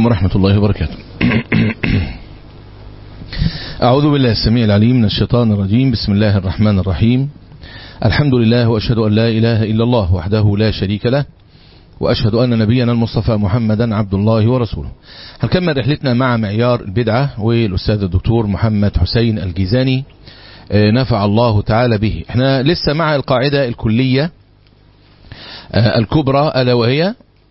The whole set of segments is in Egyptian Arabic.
عليكم ورحمة الله وبركاته أعوذ بالله السميع العليم من الشيطان الرجيم بسم الله الرحمن الرحيم الحمد لله وأشهد أن لا إله إلا الله وحده لا شريك له وأشهد أن نبينا المصطفى محمدا عبد الله ورسوله هنكمل رحلتنا مع معيار البدعة والأستاذ الدكتور محمد حسين الجيزاني نفع الله تعالى به احنا لسه مع القاعدة الكلية الكبرى ألا وهي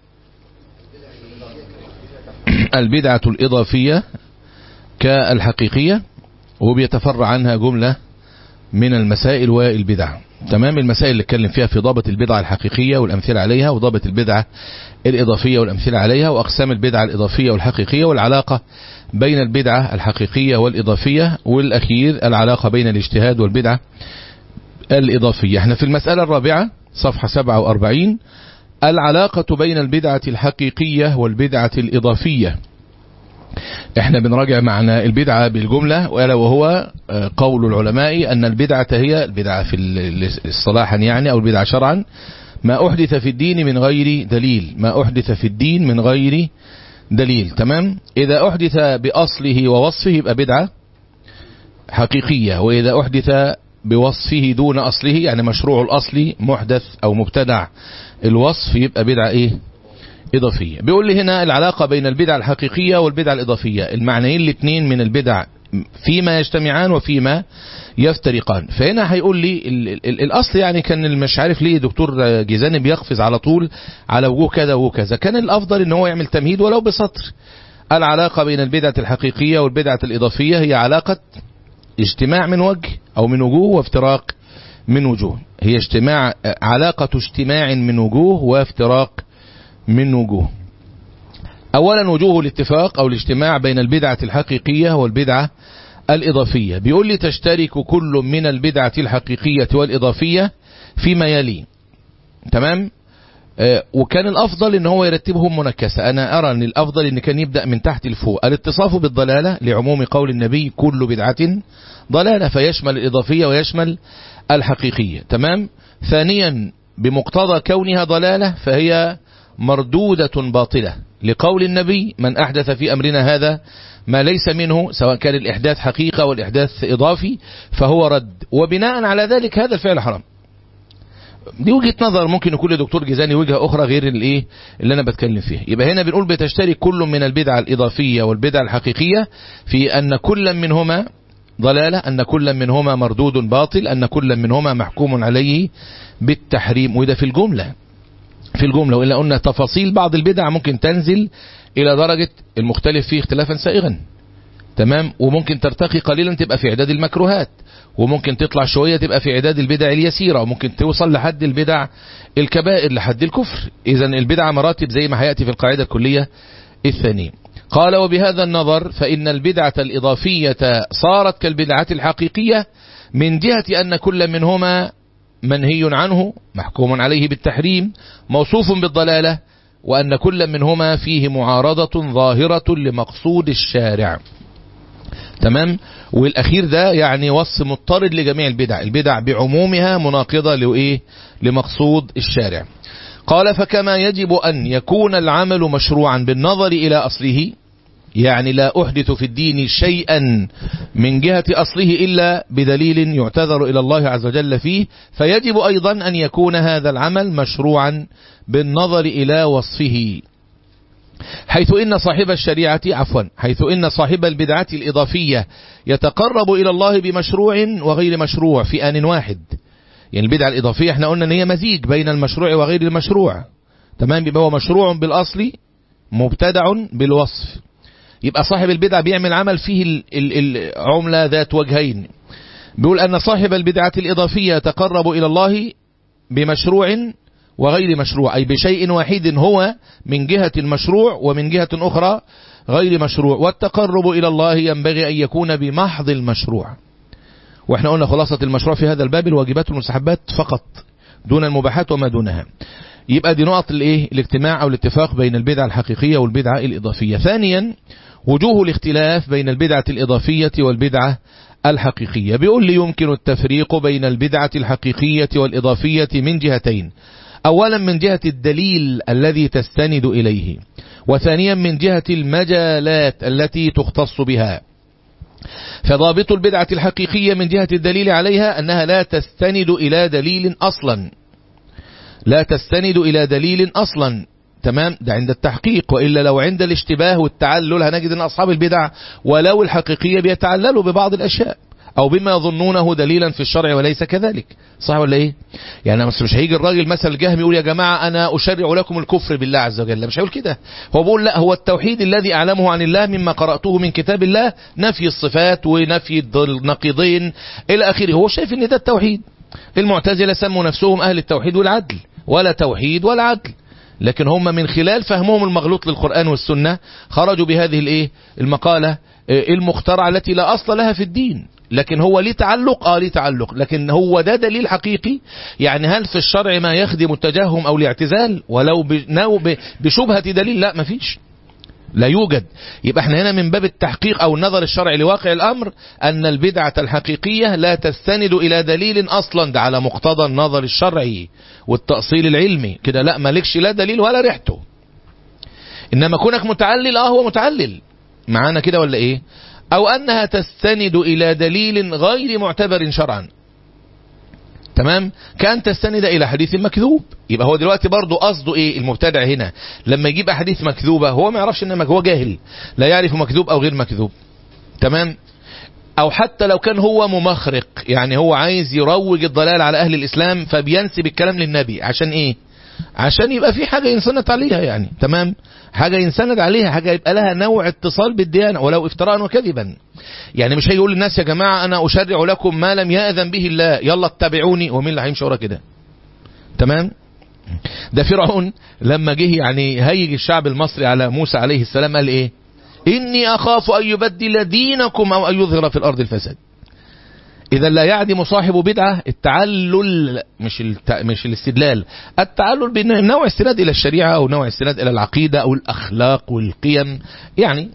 البدعة الإضافية كالحقيقية وبيتفرع عنها جملة من المسائل والبدع تمام المسائل اللي اتكلم فيها في ضابط البدعة الحقيقية والأمثلة عليها وضابط البدعة الإضافية والأمثلة عليها وأقسام البدعة الإضافية والحقيقية والعلاقة بين البدعة الحقيقية والإضافية والأخير العلاقة بين الاجتهاد والبدعة الإضافية احنا في المسألة الرابعة صفحة 47 العلاقة بين البدعة الحقيقية والبدعة الإضافية احنا بنراجع معنى البدعة بالجملة ولا وهو قول العلماء أن البدعة هي البدعة في الصلاحا يعني أو البدعة شرعا ما أحدث في الدين من غير دليل ما أحدث في الدين من غير دليل تمام إذا أحدث بأصله ووصفه يبقى بدعة حقيقية وإذا أحدث بوصفه دون أصله يعني مشروع الأصل محدث أو مبتدع الوصف يبقى بدعة إيه إضافية بيقول لي هنا العلاقة بين البدع الحقيقية والبدع الإضافية المعنيين الاثنين من البدع فيما يجتمعان وفيما يفترقان فهنا هيقول لي ال ال الأصل يعني كان مش عارف ليه دكتور جيزاني بيقفز على طول على وجوه كذا وكذا كان الأفضل ان هو يعمل تمهيد ولو بسطر العلاقة بين البدعة الحقيقية والبدعة الإضافية هي علاقة اجتماع من وجه أو من وجوه وافتراق من وجوه هي اجتماع علاقة اجتماع من وجوه وافتراق من وجوه أولا وجوه الاتفاق أو الاجتماع بين البدعة الحقيقية والبدعة الإضافية بيقول لي تشترك كل من البدعة الحقيقية والإضافية فيما يلي تمام آه وكان الأفضل ان هو يرتبهم منكسة أنا أرى أن الأفضل أن كان يبدأ من تحت لفوق الاتصاف بالضلالة لعموم قول النبي كل بدعة ضلالة فيشمل الإضافية ويشمل الحقيقية تمام ثانيا بمقتضى كونها ضلالة فهي مردودة باطلة لقول النبي من أحدث في أمرنا هذا ما ليس منه سواء كان الإحداث حقيقة والإحداث إضافي فهو رد وبناء على ذلك هذا الفعل حرام دي وجهة نظر ممكن يكون لدكتور جيزاني وجهة أخرى غير الايه اللي أنا بتكلم فيها يبقى هنا بنقول بتشترك كل من البدع الإضافية والبدع الحقيقية في أن كل منهما ضلالة أن كل منهما مردود باطل أن كل منهما محكوم عليه بالتحريم وده في الجملة في الجملة وإلا قلنا تفاصيل بعض البدع ممكن تنزل إلى درجة المختلف فيه اختلافا سائغا تمام وممكن ترتقي قليلا تبقى في عداد المكروهات وممكن تطلع شوية تبقى في عداد البدع اليسيرة وممكن توصل لحد البدع الكبائر لحد الكفر إذا البدع مراتب زي ما هيأتي في القاعدة الكلية الثانية قال وبهذا النظر فإن البدعة الإضافية صارت كالبدعة الحقيقية من جهة أن كل منهما منهي عنه محكوم عليه بالتحريم موصوف بالضلالة وأن كل منهما فيه معارضة ظاهرة لمقصود الشارع تمام والأخير ده يعني وصف مضطرد لجميع البدع البدع بعمومها مناقضة لإيه لمقصود الشارع قال فكما يجب أن يكون العمل مشروعا بالنظر إلى أصله يعني لا أحدث في الدين شيئا من جهة أصله إلا بدليل يعتذر إلى الله عز وجل فيه فيجب أيضا أن يكون هذا العمل مشروعا بالنظر إلى وصفه حيث إن صاحب الشريعة عفوا حيث إن صاحب البدعة الإضافية يتقرب إلى الله بمشروع وغير مشروع في آن واحد يعني البدعة الإضافية احنا قلنا ان هي مزيج بين المشروع وغير المشروع تمام يبقى هو مشروع بالأصل مبتدع بالوصف يبقى صاحب البدعة بيعمل عمل فيه العملة ذات وجهين بيقول أن صاحب البدعة الإضافية يتقرب إلى الله بمشروع وغير مشروع أي بشيء واحد هو من جهة المشروع ومن جهة أخرى غير مشروع والتقرب إلى الله ينبغي أن يكون بمحض المشروع واحنا قلنا خلاصة المشروع في هذا الباب الواجبات والمستحبات فقط دون المباحات وما دونها يبقى دي نقط الايه الاجتماع او الاتفاق بين البدعة الحقيقية والبدعة الإضافية ثانيا وجوه الاختلاف بين البدعة الإضافية والبدعة الحقيقية بيقول لي يمكن التفريق بين البدعة الحقيقية والإضافية من جهتين أولا من جهة الدليل الذي تستند إليه وثانيا من جهة المجالات التي تختص بها فضابط البدعة الحقيقية من جهة الدليل عليها أنها لا تستند إلى دليل أصلا لا تستند إلى دليل أصلا تمام ده عند التحقيق وإلا لو عند الاشتباه والتعلل هنجد أن أصحاب البدع ولو الحقيقية بيتعللوا ببعض الأشياء أو بما يظنونه دليلا في الشرع وليس كذلك صح ولا إيه يعني بس مش هيجي الراجل مثل الجهم يقول يا جماعة أنا أشرع لكم الكفر بالله عز وجل مش هيقول كده هو بيقول لا هو التوحيد الذي أعلمه عن الله مما قرأته من كتاب الله نفي الصفات ونفي النقيضين إلى آخره هو شايف أن ده التوحيد المعتزلة سموا نفسهم أهل التوحيد والعدل ولا توحيد ولا عدل لكن هم من خلال فهمهم المغلوط للقرآن والسنة خرجوا بهذه الايه المقالة المخترعة التي لا أصل لها في الدين لكن هو ليه تعلق اه ليه تعلق لكن هو ده دليل حقيقي يعني هل في الشرع ما يخدم التجهم او الاعتزال ولو بشبهة دليل لا مفيش لا يوجد يبقى احنا هنا من باب التحقيق او النظر الشرعي لواقع الامر ان البدعة الحقيقية لا تستند الى دليل اصلا ده على مقتضى النظر الشرعي والتأصيل العلمي كده لا مالكش لا دليل ولا ريحته انما كونك متعلل اه هو متعلل معانا كده ولا ايه او انها تستند الى دليل غير معتبر شرعا تمام كان تستند الى حديث مكذوب يبقى هو دلوقتي برضه قصده ايه المبتدع هنا لما يجيب احاديث مكذوبه هو ما يعرفش ان هو جاهل لا يعرف مكذوب او غير مكذوب تمام او حتى لو كان هو ممخرق يعني هو عايز يروج الضلال على اهل الاسلام فبينسب الكلام للنبي عشان ايه عشان يبقى في حاجة ينسند عليها يعني تمام حاجة ينسند عليها حاجة يبقى لها نوع اتصال بالديانة ولو افتراء وكذبا يعني مش هيقول للناس يا جماعة انا اشرع لكم ما لم يأذن به الله يلا اتبعوني ومين اللي هيمشي ورا كده تمام ده فرعون لما جه يعني هيج الشعب المصري على موسى عليه السلام قال ايه اني اخاف ان يبدل دينكم او ان يظهر في الارض الفساد إذا لا يعدم صاحب بدعة التعلل مش الت... مش الاستدلال التعلل بنوع استناد إلى الشريعة أو نوع استناد إلى العقيدة أو الأخلاق والقيم يعني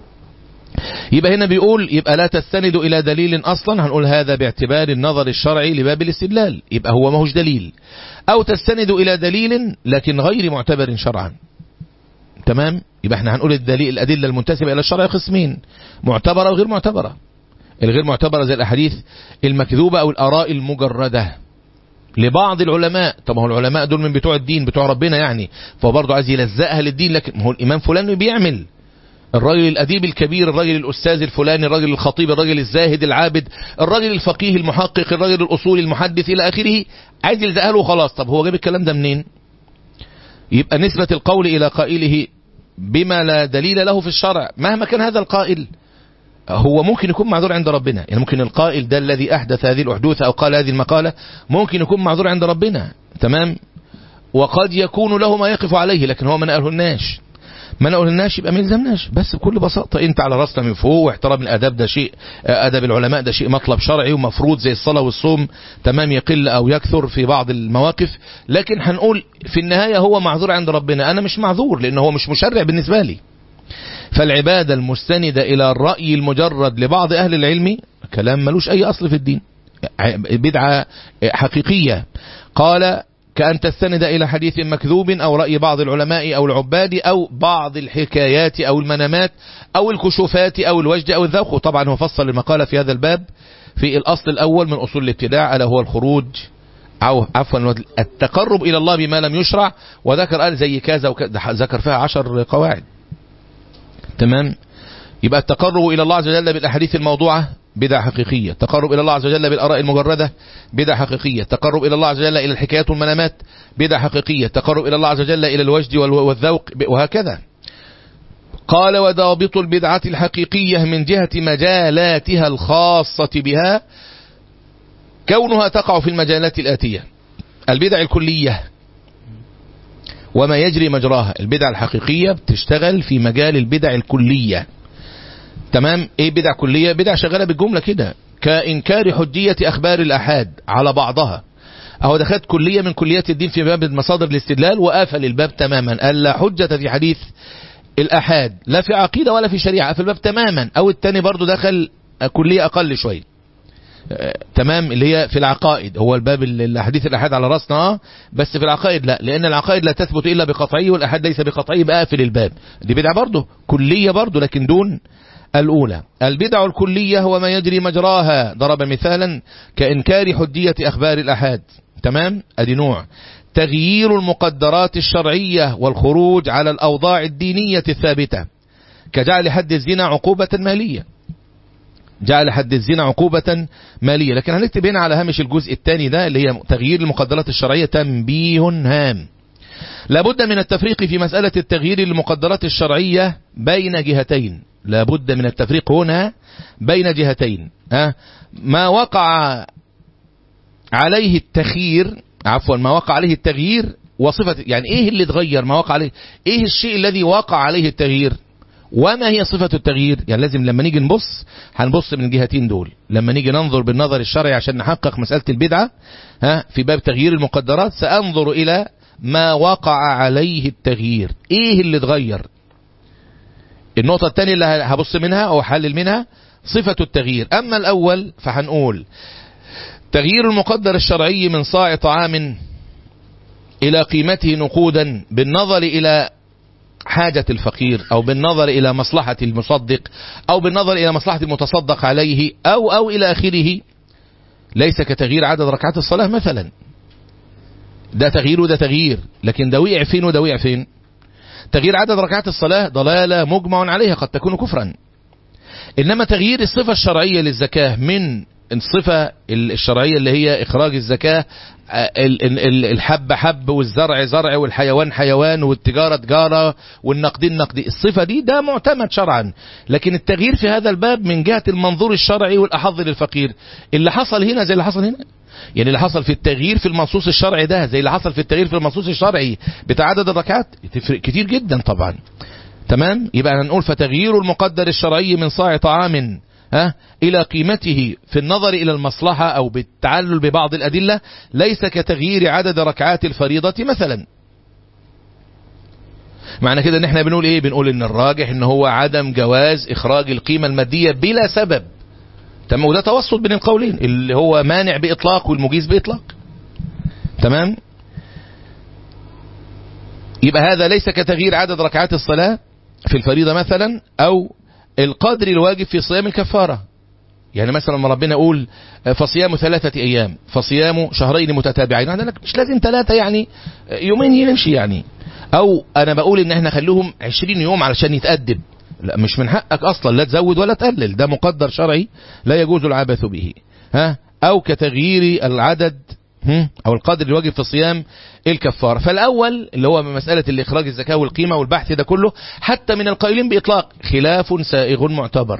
يبقى هنا بيقول يبقى لا تستند إلى دليل أصلا هنقول هذا باعتبار النظر الشرعي لباب الاستدلال يبقى هو ماهوش دليل أو تستند إلى دليل لكن غير معتبر شرعا تمام يبقى احنا هنقول الدليل الأدلة المنتسبة إلى الشرع قسمين معتبرة وغير معتبرة الغير معتبرة زي الأحاديث المكذوبة أو الآراء المجردة لبعض العلماء طب هو العلماء دول من بتوع الدين بتوع ربنا يعني فهو برضه عايز يلزقها للدين لكن هو الإمام فلان بيعمل الراجل الأديب الكبير الراجل الأستاذ الفلاني الراجل الخطيب الراجل الزاهد العابد الراجل الفقيه المحقق الراجل الأصولي المحدث إلى آخره عايز يلزقها له وخلاص طب هو جاب الكلام ده منين يبقى نسبة القول إلى قائله بما لا دليل له في الشرع مهما كان هذا القائل هو ممكن يكون معذور عند ربنا يعني ممكن القائل ده الذي أحدث هذه الأحدوثة أو قال هذه المقالة ممكن يكون معذور عند ربنا تمام وقد يكون له ما يقف عليه لكن هو ما نقلهلناش ما نقولناش يبقى ما يلزمناش بس بكل بساطة انت على راسنا من فوق واحترام الاداب ده شيء ادب العلماء ده شيء مطلب شرعي ومفروض زي الصلاة والصوم تمام يقل او يكثر في بعض المواقف لكن هنقول في النهاية هو معذور عند ربنا انا مش معذور لان هو مش مشرع بالنسبة لي فالعبادة المستندة إلى الرأي المجرد لبعض أهل العلم كلام ملوش أي أصل في الدين بدعة حقيقية قال كأن تستند إلى حديث مكذوب أو رأي بعض العلماء أو العباد أو بعض الحكايات أو المنامات أو الكشوفات أو الوجد أو الذوق طبعا هو فصل المقالة في هذا الباب في الأصل الأول من أصول الابتداع ألا هو الخروج أو عفوا التقرب إلى الله بما لم يشرع وذكر قال زي كذا وكذا ذكر فيها عشر قواعد تمام يبقى التقرب إلى الله عز وجل بالأحاديث الموضوعة بدعة حقيقية التقرب إلى الله عز وجل بالآراء المجردة بدعة حقيقية التقرب إلى الله عز وجل إلى الحكايات والمنامات بدعة حقيقية التقرب إلى الله عز وجل إلى الوجد والذوق وهكذا قال وضابط البدعة الحقيقية من جهة مجالاتها الخاصة بها كونها تقع في المجالات الآتية البدع الكلية وما يجري مجراها البدع الحقيقية بتشتغل في مجال البدع الكلية تمام ايه بدع كلية بدع شغالة بالجملة كده كإنكار حجية أخبار الأحاد على بعضها أهو دخلت كلية من كليات الدين في باب مصادر الاستدلال وقفل الباب تماما قال لا حجة في حديث الأحاد لا في عقيدة ولا في شريعة في الباب تماما أو التاني برضو دخل كلية أقل شوية آه، تمام اللي هي في العقائد هو الباب الحديث الأحاد على رأسنا اه بس في العقائد لا لأن العقائد لا تثبت إلا بقطعي والأحاد ليس بقطعي يبقى في الباب دي بدعة برضه كلية برضه لكن دون الأولى البدع الكلية هو ما يجري مجراها ضرب مثالا كإنكار حجية أخبار الأحاد تمام أدي نوع تغيير المقدرات الشرعية والخروج على الأوضاع الدينية الثابتة كجعل حد الزنا عقوبة مالية جعل حد الزنا عقوبة مالية لكن هنكتب هنا على هامش الجزء الثاني ده اللي هي تغيير المقدرات الشرعية تنبيه هام لابد من التفريق في مسألة التغيير للمقدرات الشرعية بين جهتين لابد من التفريق هنا بين جهتين ها ما وقع عليه التخيير عفوا ما وقع عليه التغيير وصفة يعني ايه اللي اتغير ما وقع عليه ايه الشيء الذي وقع عليه التغيير وما هي صفة التغيير يعني لازم لما نيجي نبص هنبص من الجهتين دول لما نيجي ننظر بالنظر الشرعي عشان نحقق مسألة البدعة ها في باب تغيير المقدرات سأنظر إلى ما وقع عليه التغيير ايه اللي اتغير النقطة الثانية اللي هبص منها او حلل منها صفة التغيير اما الاول فهنقول تغيير المقدر الشرعي من صاع طعام الى قيمته نقودا بالنظر الى حاجة الفقير او بالنظر الى مصلحة المصدق او بالنظر الى مصلحة المتصدق عليه او او الى اخره ليس كتغيير عدد ركعات الصلاة مثلا ده تغيير وده تغيير لكن ده وقع فين وده وقع فين تغيير عدد ركعات الصلاة ضلالة مجمع عليها قد تكون كفرا إنما تغيير الصفة الشرعية للزكاة من الصفة الشرعية اللي هي إخراج الزكاة الحب حب والزرع زرع والحيوان حيوان والتجارة تجارة والنقدين نقدي الصفة دي ده معتمد شرعا لكن التغيير في هذا الباب من جهة المنظور الشرعي والأحظ للفقير اللي حصل هنا زي اللي حصل هنا يعني اللي حصل في التغيير في المنصوص الشرعي ده زي اللي حصل في التغيير في المنصوص الشرعي بتاع عدد الركعات تفرق كتير جدا طبعا تمام يبقى هنقول فتغيير المقدر الشرعي من صاع طعام ها إلى قيمته في النظر إلى المصلحة أو بالتعلل ببعض الأدلة ليس كتغيير عدد ركعات الفريضة مثلا معنى كده ان احنا بنقول ايه بنقول ان الراجح ان هو عدم جواز اخراج القيمة المادية بلا سبب تمام وده توسط بين القولين اللي هو مانع بإطلاق والمجيز بإطلاق تمام يبقى هذا ليس كتغيير عدد ركعات الصلاة في الفريضة مثلا أو القدر الواجب في صيام الكفارة يعني مثلا لما ربنا يقول فصيام ثلاثة أيام فصيام شهرين متتابعين أنا لك مش لازم ثلاثة يعني يومين يمشي يعني أو أنا بقول إن احنا خلوهم عشرين يوم علشان يتأدب لا مش من حقك أصلا لا تزود ولا تقلل ده مقدر شرعي لا يجوز العبث به ها أو كتغيير العدد أو القدر الواجب في الصيام الكفارة فالأول اللي هو مسألة الإخراج الزكاة والقيمة والبحث ده كله حتى من القائلين بإطلاق خلاف سائغ معتبر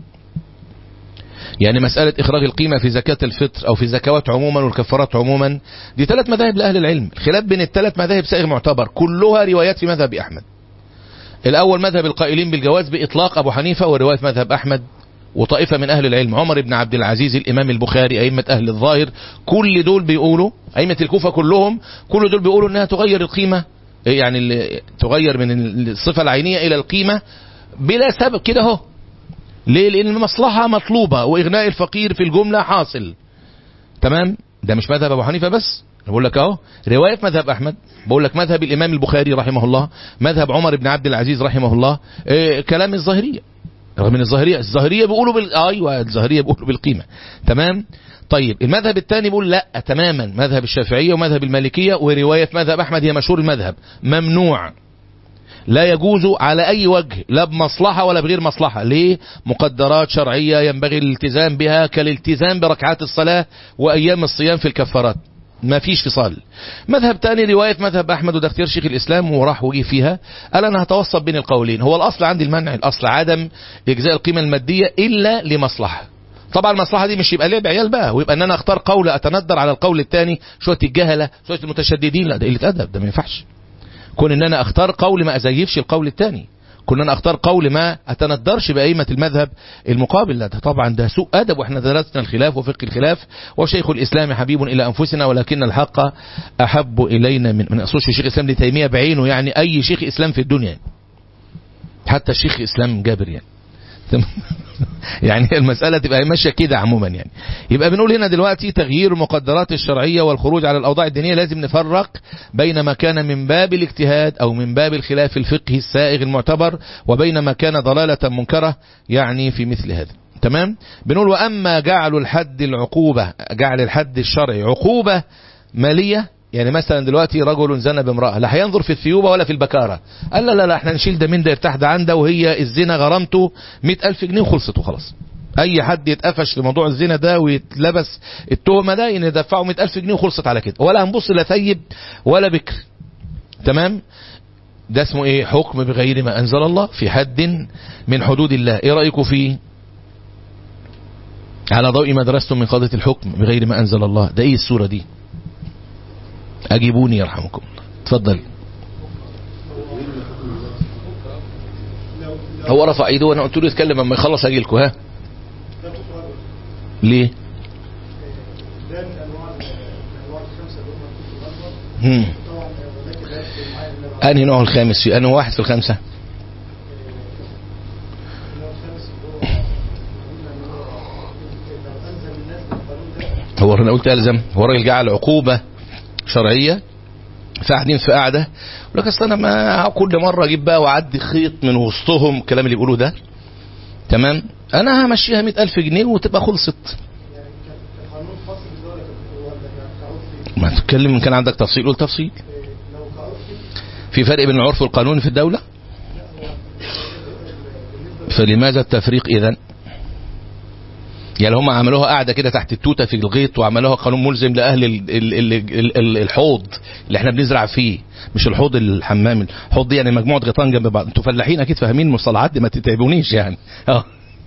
يعني مسألة إخراج القيمة في زكاة الفطر أو في الزكوات عموما والكفارات عموما دي ثلاث مذاهب لأهل العلم الخلاف بين الثلاث مذاهب سائغ معتبر كلها روايات في مذهب أحمد الأول مذهب القائلين بالجواز بإطلاق أبو حنيفة ورواية مذهب أحمد وطائفة من أهل العلم عمر بن عبد العزيز الإمام البخاري أئمة أهل الظاهر كل دول بيقولوا أئمة الكوفة كلهم كل دول بيقولوا أنها تغير القيمة يعني اللي تغير من الصفة العينية إلى القيمة بلا سبب كده اهو ليه لأن المصلحة مطلوبة وإغناء الفقير في الجملة حاصل تمام ده مش مذهب أبو حنيفة بس بقول لك اهو رواية مذهب أحمد بقول لك مذهب الإمام البخاري رحمه الله مذهب عمر بن عبد العزيز رحمه الله إيه كلام الظاهرية رغم ان الظاهرية الظاهرية بيقولوا بال... ايوه الظاهرية بيقولوا بالقيمة تمام طيب المذهب الثاني بيقول لا تماما مذهب الشافعية ومذهب المالكية ورواية مذهب احمد هي مشهور المذهب ممنوع لا يجوز على اي وجه لا بمصلحة ولا بغير مصلحة ليه مقدرات شرعية ينبغي الالتزام بها كالالتزام بركعات الصلاة وايام الصيام في الكفارات ما فيش فصال مذهب تاني رواية مذهب أحمد وده اختيار شيخ الإسلام وراح وجي فيها قال أنا هتوسط بين القولين هو الأصل عندي المنع الأصل عدم إجزاء القيمة المادية إلا لمصلحة طبعا المصلحة دي مش يبقى لعب عيال بقى ويبقى ان انا اختار قول اتندر على القول الثاني شوية الجهلة شوية المتشددين لا ده قلة ادب ده ما ينفعش كون ان انا اختار قول ما ازيفش القول الثاني كنا انا اختار قول ما اتندرش بأئمة المذهب المقابل لا ده طبعا ده سوء ادب واحنا درسنا الخلاف وفقه الخلاف وشيخ الاسلام حبيب الى انفسنا ولكن الحق احب الينا من من اصول شيخ الاسلام لتيمية بعينه يعني اي شيخ اسلام في الدنيا حتى الشيخ اسلام جابر يعني تمام يعني المسألة تبقى ماشية كده عموما يعني يبقى بنقول هنا دلوقتي تغيير المقدرات الشرعية والخروج على الأوضاع الدينية لازم نفرق بين ما كان من باب الاجتهاد أو من باب الخلاف الفقهي السائغ المعتبر وبين ما كان ضلالة منكرة يعني في مثل هذا تمام بنقول وأما جعل الحد العقوبة جعل الحد الشرعي عقوبة مالية يعني مثلا دلوقتي رجل زنى بامرأة لا هينظر في الثيوبة ولا في البكارة قال لا لا لا احنا نشيل ده من ده يرتاح ده عنده وهي الزنا غرامته مئة ألف جنيه وخلصت وخلاص اي حد يتقفش في موضوع الزنا ده ويتلبس التهمة ده يدفعه مئة ألف جنيه وخلصت على كده ولا هنبص لا ثيب ولا بكر تمام ده اسمه ايه حكم بغير ما انزل الله في حد من حدود الله ايه رأيكم فيه على ضوء ما درستم من قضية الحكم بغير ما انزل الله ده ايه السورة دي اجيبوني يرحمكم الله اتفضل هو رفع ايده وانا قلت له يتكلم اما يخلص اجي لكم ها ليه ده من انواع الانواع الخمسه اللي هم الكتب الاكبر هم. طبعا ولكن ده في معايا اللي انهي نوع الخامس في انهي واحد في الخمسة النوع الخامس اللي هو قلنا ان هو لو الزم الناس بالقانون ده هو انا قلت الزم هو الراجل جعل عقوبة شرعية فقاعدين في قاعدة يقول لك اصل انا ما كل مرة اجيب بقى واعدي خيط من وسطهم الكلام اللي بيقولوه ده تمام انا همشيها مئة الف جنيه وتبقى خلصت يعني كان كقانون فاصل ده ولا كان- ولا كعرفي ما تتكلم ان كان عندك تفصيل قول تفصيل إيه، لو كعرفي في فرق بين العرف والقانون في الدولة فلماذا التفريق اذا يعني هم عملوها قاعدة كده تحت التوتة في الغيط وعملوها قانون ملزم لأهل ال- ال- ال- ال- ال- الحوض اللي احنا بنزرع فيه مش الحوض الحمام الحوض دي يعني مجموعة غيطان جنب بعض انتوا فلاحين اكيد فاهمين المصطلحات دي ما تتعبونيش يعني اه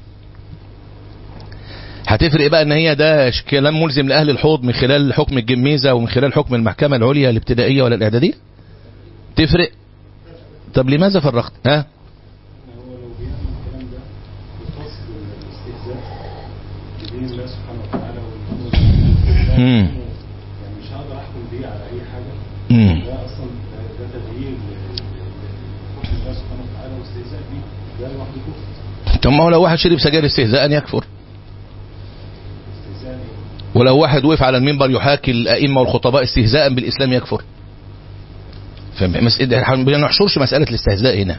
هتفرق بقى ان هي ده ش- كلام ملزم لأهل الحوض من خلال حكم الجميزة ومن خلال حكم المحكمة العليا الابتدائية ولا الإعدادية تفرق طب لماذا فرقت ها هو لو بيعمل الكلام ده بقصد الاستهزاء بدين الله سبحانه وتعالى والنور مم. يعني مش هقدر احكم بيه على اي حاجه مم. ده اصلا ده- ده تغيير ل- ل- لحكم الله سبحانه وتعالى واستهزاء بيه ده لوحده كفر طب ما هو لو واحد شرب سجاير استهزاء يكفر استهزاء إيه؟ ولو واحد وقف على المنبر يحاكي الأئمة والخطباء استهزاء بالإسلام يكفر فمسألة احنا ما نحشرش مسألة الاستهزاء هنا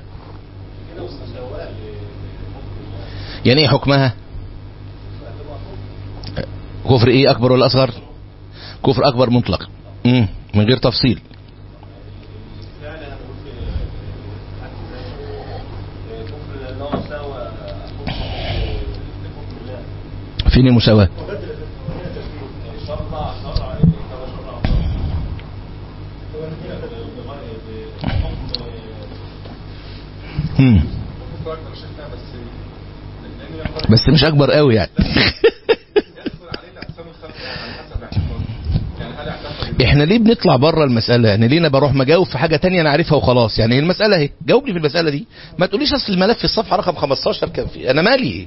يعني ايه حكمها كفر ايه اكبر ولا اصغر كفر اكبر مطلق مم. من غير تفصيل فين المساواة مم. بس مش اكبر قوي يعني احنا ليه بنطلع بره المسألة يعني ليه انا بروح مجاوب في حاجة تانية انا عارفها وخلاص يعني المسألة اهي جاوبني في المسألة دي ما تقوليش اصل الملف في الصفحة رقم 15 كان في انا مالي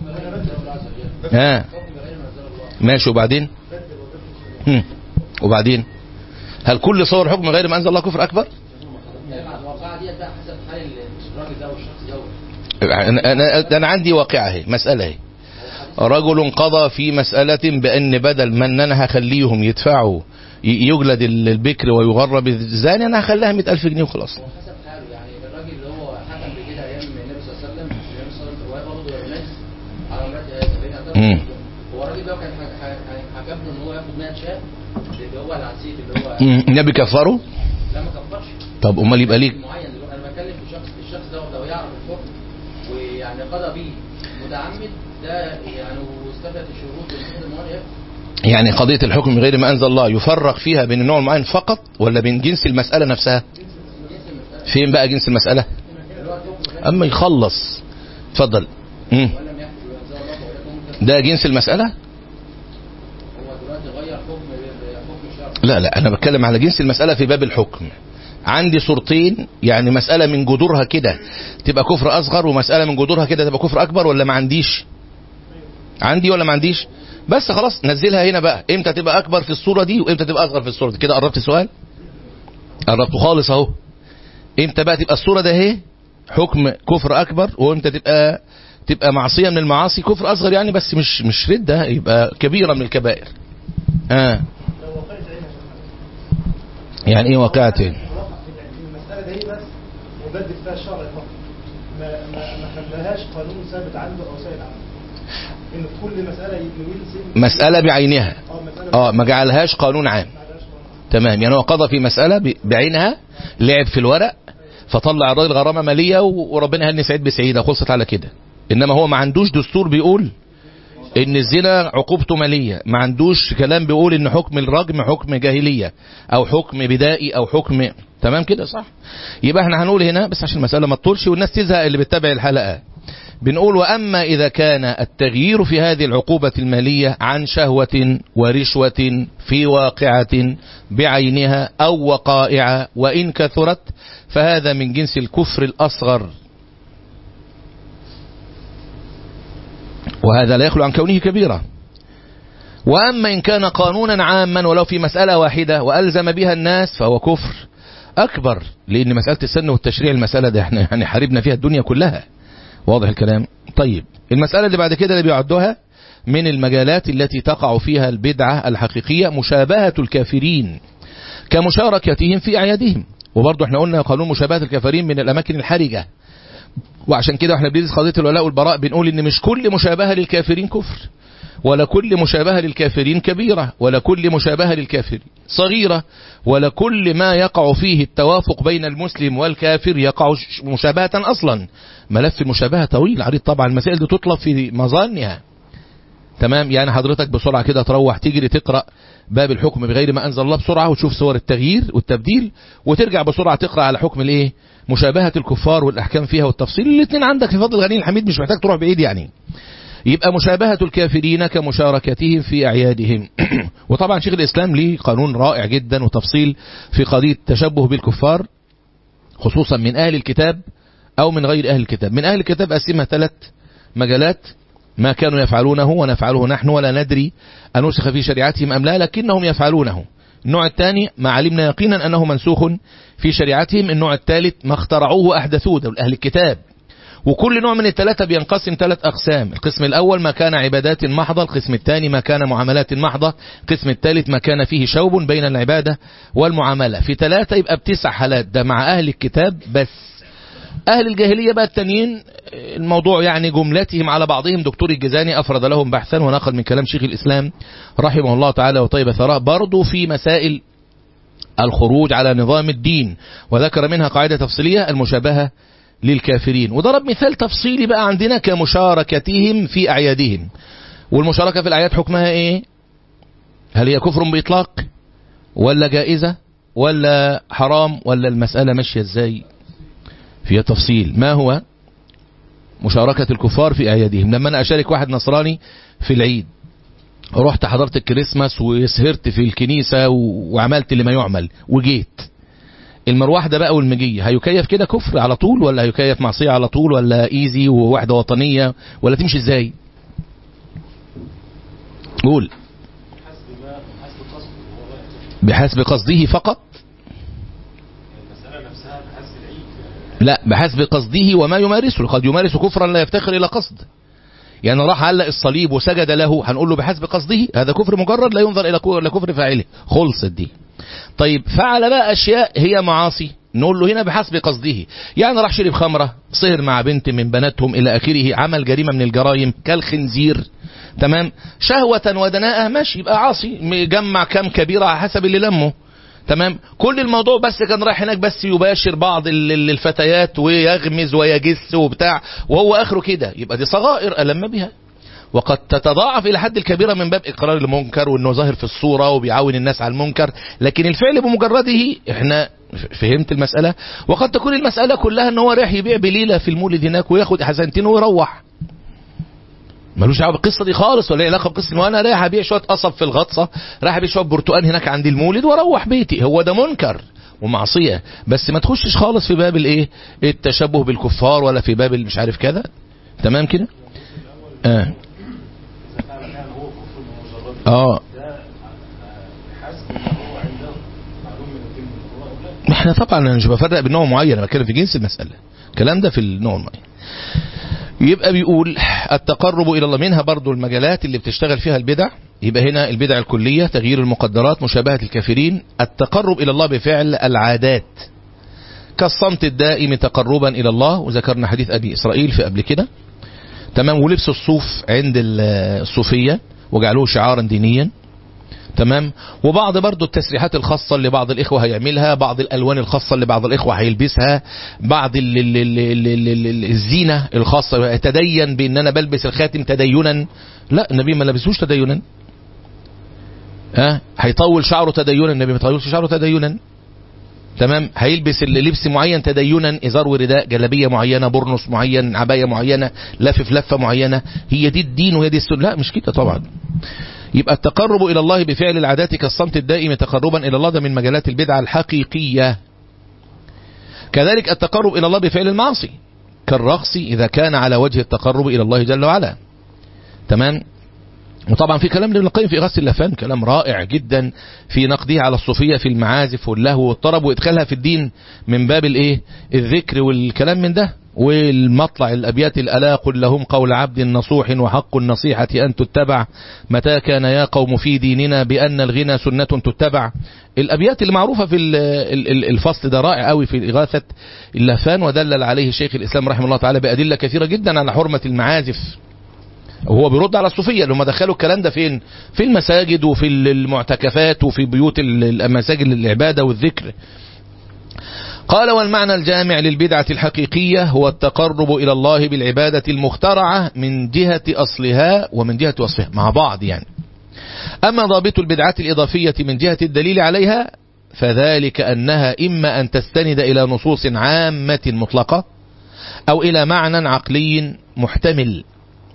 ها ماشي وبعدين هم. وبعدين هل كل صور حكم غير ما انزل الله كفر اكبر الواقعة دي بقى حسب حال الراجل ده والشخص ده انا انا انا عندي واقعة اهي مسألة اهي رجل قضى في مسألة بأن بدل من أنا هخليهم يدفعوا ي- يجلد ال- البكر ويغرب الزاني أنا هخليها 100000 جنيه وخلاص هو حسب حاله يعني الراجل اللي هو حكم بكده ايام النبي صلى الله عليه وسلم النبي صلى الله عليه وسلم روايه برضه الناس على مرات سبعين مم. عدد هو الراجل ده كان ح- ح- حكم له ان هو ياخد 100 شاة اللي هو العسير اللي هو مم. النبي كفره لا ما كفرش طب أمال يبقى ليه معين دلوقتي انا بتكلم في شخص الشخص ده لو يعرف الحكم ويعني قضى بيه متعمد ده يعني واستفاد الشروط والشروط المعينه يعني قضية الحكم بغير ما أنزل الله يفرق فيها بين النوع المعين فقط ولا بين جنس المسألة نفسها فين بقى جنس المسألة أما يخلص اتفضل مم. ولم يحكم بأنزل الله فأولئك هم ده جنس المسألة هو دلوقتي غير حكم حكم شرعي لا لا أنا بتكلم على جنس المسألة في باب الحكم عندي صورتين يعني مسألة من جذورها كده تبقى كفر أصغر ومسألة من جذورها كده تبقى كفر أكبر ولا ما عنديش عندي ولا ما عنديش بس خلاص نزلها هنا بقى امتى تبقى أكبر في الصورة دي وامتى تبقى أصغر في الصورة دي كده قربت السؤال قربته خالص أهو امتى بقى تبقى الصورة ده اهي حكم كفر أكبر وامتى تبقى تبقى معصية من المعاصي كفر أصغر يعني بس مش مش ردة يبقى كبيرة من الكبائر آه لو وقعت عينها يعني إيه وقعتين وقع في العين. المسألة دي بس مبدل فيها الشرع فقط ما ما ما خلاهاش قانون ثابت عنده أو سائد عنده إن في كل مسألة يميل سن مسألة بعينها اه مسألة اه ما جعلهاش قانون عام ما عندهاش قانون. تمام يعني هو قضى في مسألة ب- بعينها لعب في الورق فطلع الراجل غرامة مالية و- وربنا هني سعيد بسعيدة خلصت على كده انما هو ما عندوش دستور بيقول ان الزنا عقوبته مالية ما عندوش كلام بيقول ان حكم الرجم حكم جاهلية او حكم بدائي او حكم تمام كده صح يبقى احنا هنقول هنا بس عشان المسألة ما تطولش والناس تزهق اللي بتتابع الحلقة بنقول وأما إذا كان التغيير في هذه العقوبة المالية عن شهوة ورشوة في واقعة بعينها أو وقائع وإن كثرت فهذا من جنس الكفر الأصغر وهذا لا يخلو عن كونه كبيرة وأما إن كان قانونا عاما ولو في مسألة واحدة وألزم بها الناس فهو كفر أكبر لأن مسألة السن والتشريع المسألة دي احنا يعني حاربنا فيها الدنيا كلها واضح الكلام طيب المسألة اللي بعد كده اللي بيعدوها من المجالات التي تقع فيها البدعة الحقيقية مشابهة الكافرين كمشاركتهم في أعيادهم وبرضه احنا قلنا قانون مشابهة الكافرين من الأماكن الحرجة وعشان كده احنا بندرس قضية الولاء والبراء بنقول ان مش كل مشابهة للكافرين كفر ولا كل مشابهة للكافرين كبيرة ولا كل مشابهة للكافرين صغيرة ولا كل ما يقع فيه التوافق بين المسلم والكافر يقع ش- مشابهة أصلا ملف المشابهة طويل عريض طبعا المسائل دي تطلب في مظانها تمام يعني حضرتك بسرعة كده تروح تجري تقرأ باب الحكم بغير ما أنزل الله بسرعة وتشوف صور التغيير والتبديل وترجع بسرعة تقرأ على حكم الايه مشابهة الكفار والأحكام فيها والتفصيل الاثنين عندك في فضل الغني الحميد مش محتاج تروح بعيد يعني يبقى مشابهة الكافرين كمشاركتهم في أعيادهم وطبعا شيخ الإسلام ليه قانون رائع جدا وتفصيل في قضية التشبه بالكفار خصوصا من أهل الكتاب أو من غير أهل الكتاب من أهل الكتاب قسمها ثلاث مجالات ما كانوا يفعلونه ونفعله نحن ولا ندري أنسخ في شريعتهم أم لا لكنهم يفعلونه النوع الثاني ما علمنا يقينا أنه منسوخ في شريعتهم النوع الثالث ما اخترعوه وأحدثوه ده أهل الكتاب وكل نوع من الثلاثة بينقسم ثلاث أقسام القسم الأول ما كان عبادات محضة القسم الثاني ما كان معاملات محضة القسم الثالث ما كان فيه شوب بين العبادة والمعاملة في ثلاثة يبقى بتسع حالات ده مع أهل الكتاب بس أهل الجاهلية بقى التانيين الموضوع يعني جملتهم على بعضهم دكتور الجزاني أفرد لهم بحثا ونقل من كلام شيخ الإسلام رحمه الله تعالى وطيب ثراه برضو في مسائل الخروج على نظام الدين وذكر منها قاعدة تفصيلية المشابهة للكافرين وضرب مثال تفصيلي بقى عندنا كمشاركتهم في أعيادهم والمشاركة في الأعياد حكمها إيه هل هي كفر بإطلاق ولا جائزة ولا حرام ولا المسألة ماشية إزاي فيها تفصيل ما هو مشاركة الكفار في أعيادهم لما أنا أشارك واحد نصراني في العيد رحت حضرت الكريسماس وسهرت في الكنيسة و- وعملت اللي ما يعمل وجيت المروح ده بقى والمجية هيكيف كده كفر على طول ولا هيكيف معصية على طول ولا ايزي ووحدة وطنية ولا تمشي ازاي قول حسب ما حسب قصده هو رايح بحسب قصده فقط المسألة نفسها بحسب العيد لا بحسب قصده وما يمارسه قد يمارس كفرا لا يفتخر إلى قصد يعني راح علق الصليب وسجد له هنقول له بحسب قصده هذا كفر مجرد لا ينظر إلى كو- إلى كفر فاعله خلصت دي طيب فعل بقى أشياء هي معاصي نقول له هنا بحسب قصده يعني راح شرب خمرة سهر مع بنت من بناتهم إلى آخره عمل جريمة من الجرائم كالخنزير تمام شهوة ودناءة ماشي يبقى عاصي مجمع كام كبيرة على حسب اللي لمه تمام كل الموضوع بس كان رايح هناك بس يباشر بعض ال- ال- الفتيات ويغمز ويجس وبتاع وهو اخره كده يبقى دي صغائر ألم بها وقد تتضاعف الى حد الكبيره من باب اقرار المنكر وانه ظاهر في الصوره وبيعاون الناس على المنكر لكن الفعل بمجرده احنا ف- فهمت المساله وقد تكون المساله كلها ان هو رايح يبيع بليله في المولد هناك وياخد حسنتين ويروح ملوش دعوه بالقصه دي خالص ولا ليه علاقه بقصه وانا رايح ابيع شويه قصب في الغطسه رايح ابيع شويه برتقال هناك عند المولد واروح بيتي هو ده منكر ومعصيه بس ما تخشش خالص في باب الايه التشبه بالكفار ولا في باب مش عارف كذا تمام كده اه إذا فعل فعلا هو كفر بمجرده اه ده آه، حسب ما هو عنده معلوم من الدين من الله أو لا ما احنا طبعا انا مش بفرق بين نوع معين انا بتكلم في جنس المساله الكلام ده في النوع المعين يبقى بيقول التقرب إلى الله منها برضو المجالات اللي بتشتغل فيها البدع يبقى هنا البدع الكلية تغيير المقدرات مشابهة الكافرين التقرب إلى الله بفعل العادات كالصمت الدائم تقربا إلى الله وذكرنا حديث أبي إسرائيل في قبل كده تمام ولبس الصوف عند الصوفية وجعلوه شعارا دينيا تمام وبعض برضو التسريحات الخاصة اللي بعض الإخوة هيعملها بعض الألوان الخاصة اللي بعض الإخوة هيلبسها بعض ال ال ال ال ال ال ال الزينة الخاصة تدين بأن أنا بلبس الخاتم تدينا لا النبي ما لبسوش تدينا ها هيطول شعره تدينا النبي ما يطولش شعره تدينا تمام هيلبس لبس معين تدينا ازار ورداء جلابيه معينه برنس معين عبايه معينه لافف لفه معينه هي دي الدين وهي دي السنه لا مش كده طبعا يبقى التقرب الى الله بفعل العادات كالصمت الدائم تقربا الى الله ده من مجالات البدعه الحقيقيه كذلك التقرب الى الله بفعل المعاصي كالرقص اذا كان على وجه التقرب الى الله جل وعلا تمام وطبعا في كلام لابن القيم في إغاثة اللفان كلام رائع جدا في نقده على الصوفية في المعازف واللهو والطرب وإدخالها في الدين من باب الايه الذكر والكلام من ده والمطلع الأبيات الألا قل لهم قول عبد نصوح وحق النصيحة أن تتبع متى كان يا قوم في ديننا بأن الغنى سنة تتبع الأبيات المعروفة في الفصل ده رائع قوي في إغاثة اللفان ودلل عليه شيخ الإسلام رحمه الله تعالى بأدلة كثيرة جدا على حرمة المعازف وهو بيرد على الصوفية اللي هم دخلوا الكلام ده فين في المساجد وفي المعتكفات وفي بيوت المساجد للعبادة والذكر قال والمعنى الجامع للبدعة الحقيقية هو التقرب إلى الله بالعبادة المخترعة من جهة أصلها ومن جهة وصفها مع بعض يعني أما ضابط البدعات الإضافية من جهة الدليل عليها فذلك أنها إما أن تستند إلى نصوص عامة مطلقة أو إلى معنى عقلي محتمل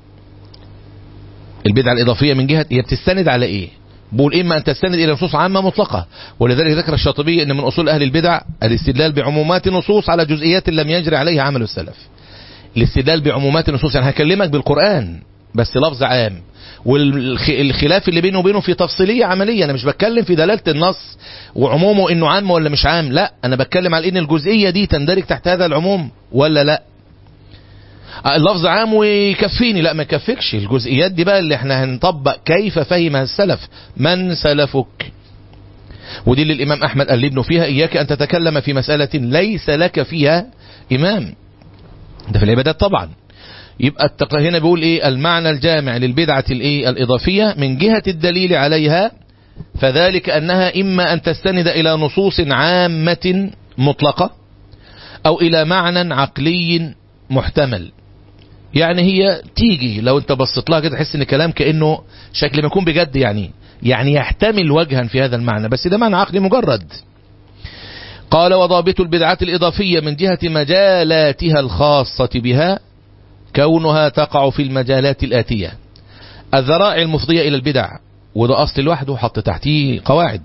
البدعة الإضافية من جهة هي بتستند على إيه بقول إما أن تستند إلى نصوص عامة مطلقة ولذلك ذكر الشاطبي أن من أصول أهل البدع الاستدلال بعمومات نصوص على جزئيات لم يجري عليها عمل السلف الاستدلال بعمومات نصوص يعني هكلمك بالقرآن بس لفظ عام والخلاف اللي بينه وبينه في تفصيلية عملية أنا مش بتكلم في دلالة النص وعمومه إنه عام ولا مش عام لا أنا بتكلم على إن الجزئية دي تندرج تحت هذا العموم ولا لا اللفظ عام ويكفيني لا ما يكفيكش الجزئيات دي بقى اللي احنا هنطبق كيف فهمها السلف من سلفك ودي اللي الإمام أحمد قال لابنه فيها إياك أن تتكلم في مسألة ليس لك فيها إمام ده في العبادات طبعا يبقى التق... هنا بيقول ايه المعنى الجامع للبدعة الايه الإضافية من جهة الدليل عليها فذلك أنها إما أن تستند إلى نصوص عامة مطلقة أو إلى معنى عقلي محتمل يعني هي تيجي لو انت بصيت لها كده تحس ان كلام كانه شكل ما يكون بجد يعني يعني يحتمل وجها في هذا المعنى بس ده معنى عقلي مجرد قال وضابط البدعات الإضافية من جهة مجالاتها الخاصة بها كونها تقع في المجالات الآتية الذرائع المفضية إلى البدع وده أصل لوحده حط تحتيه قواعد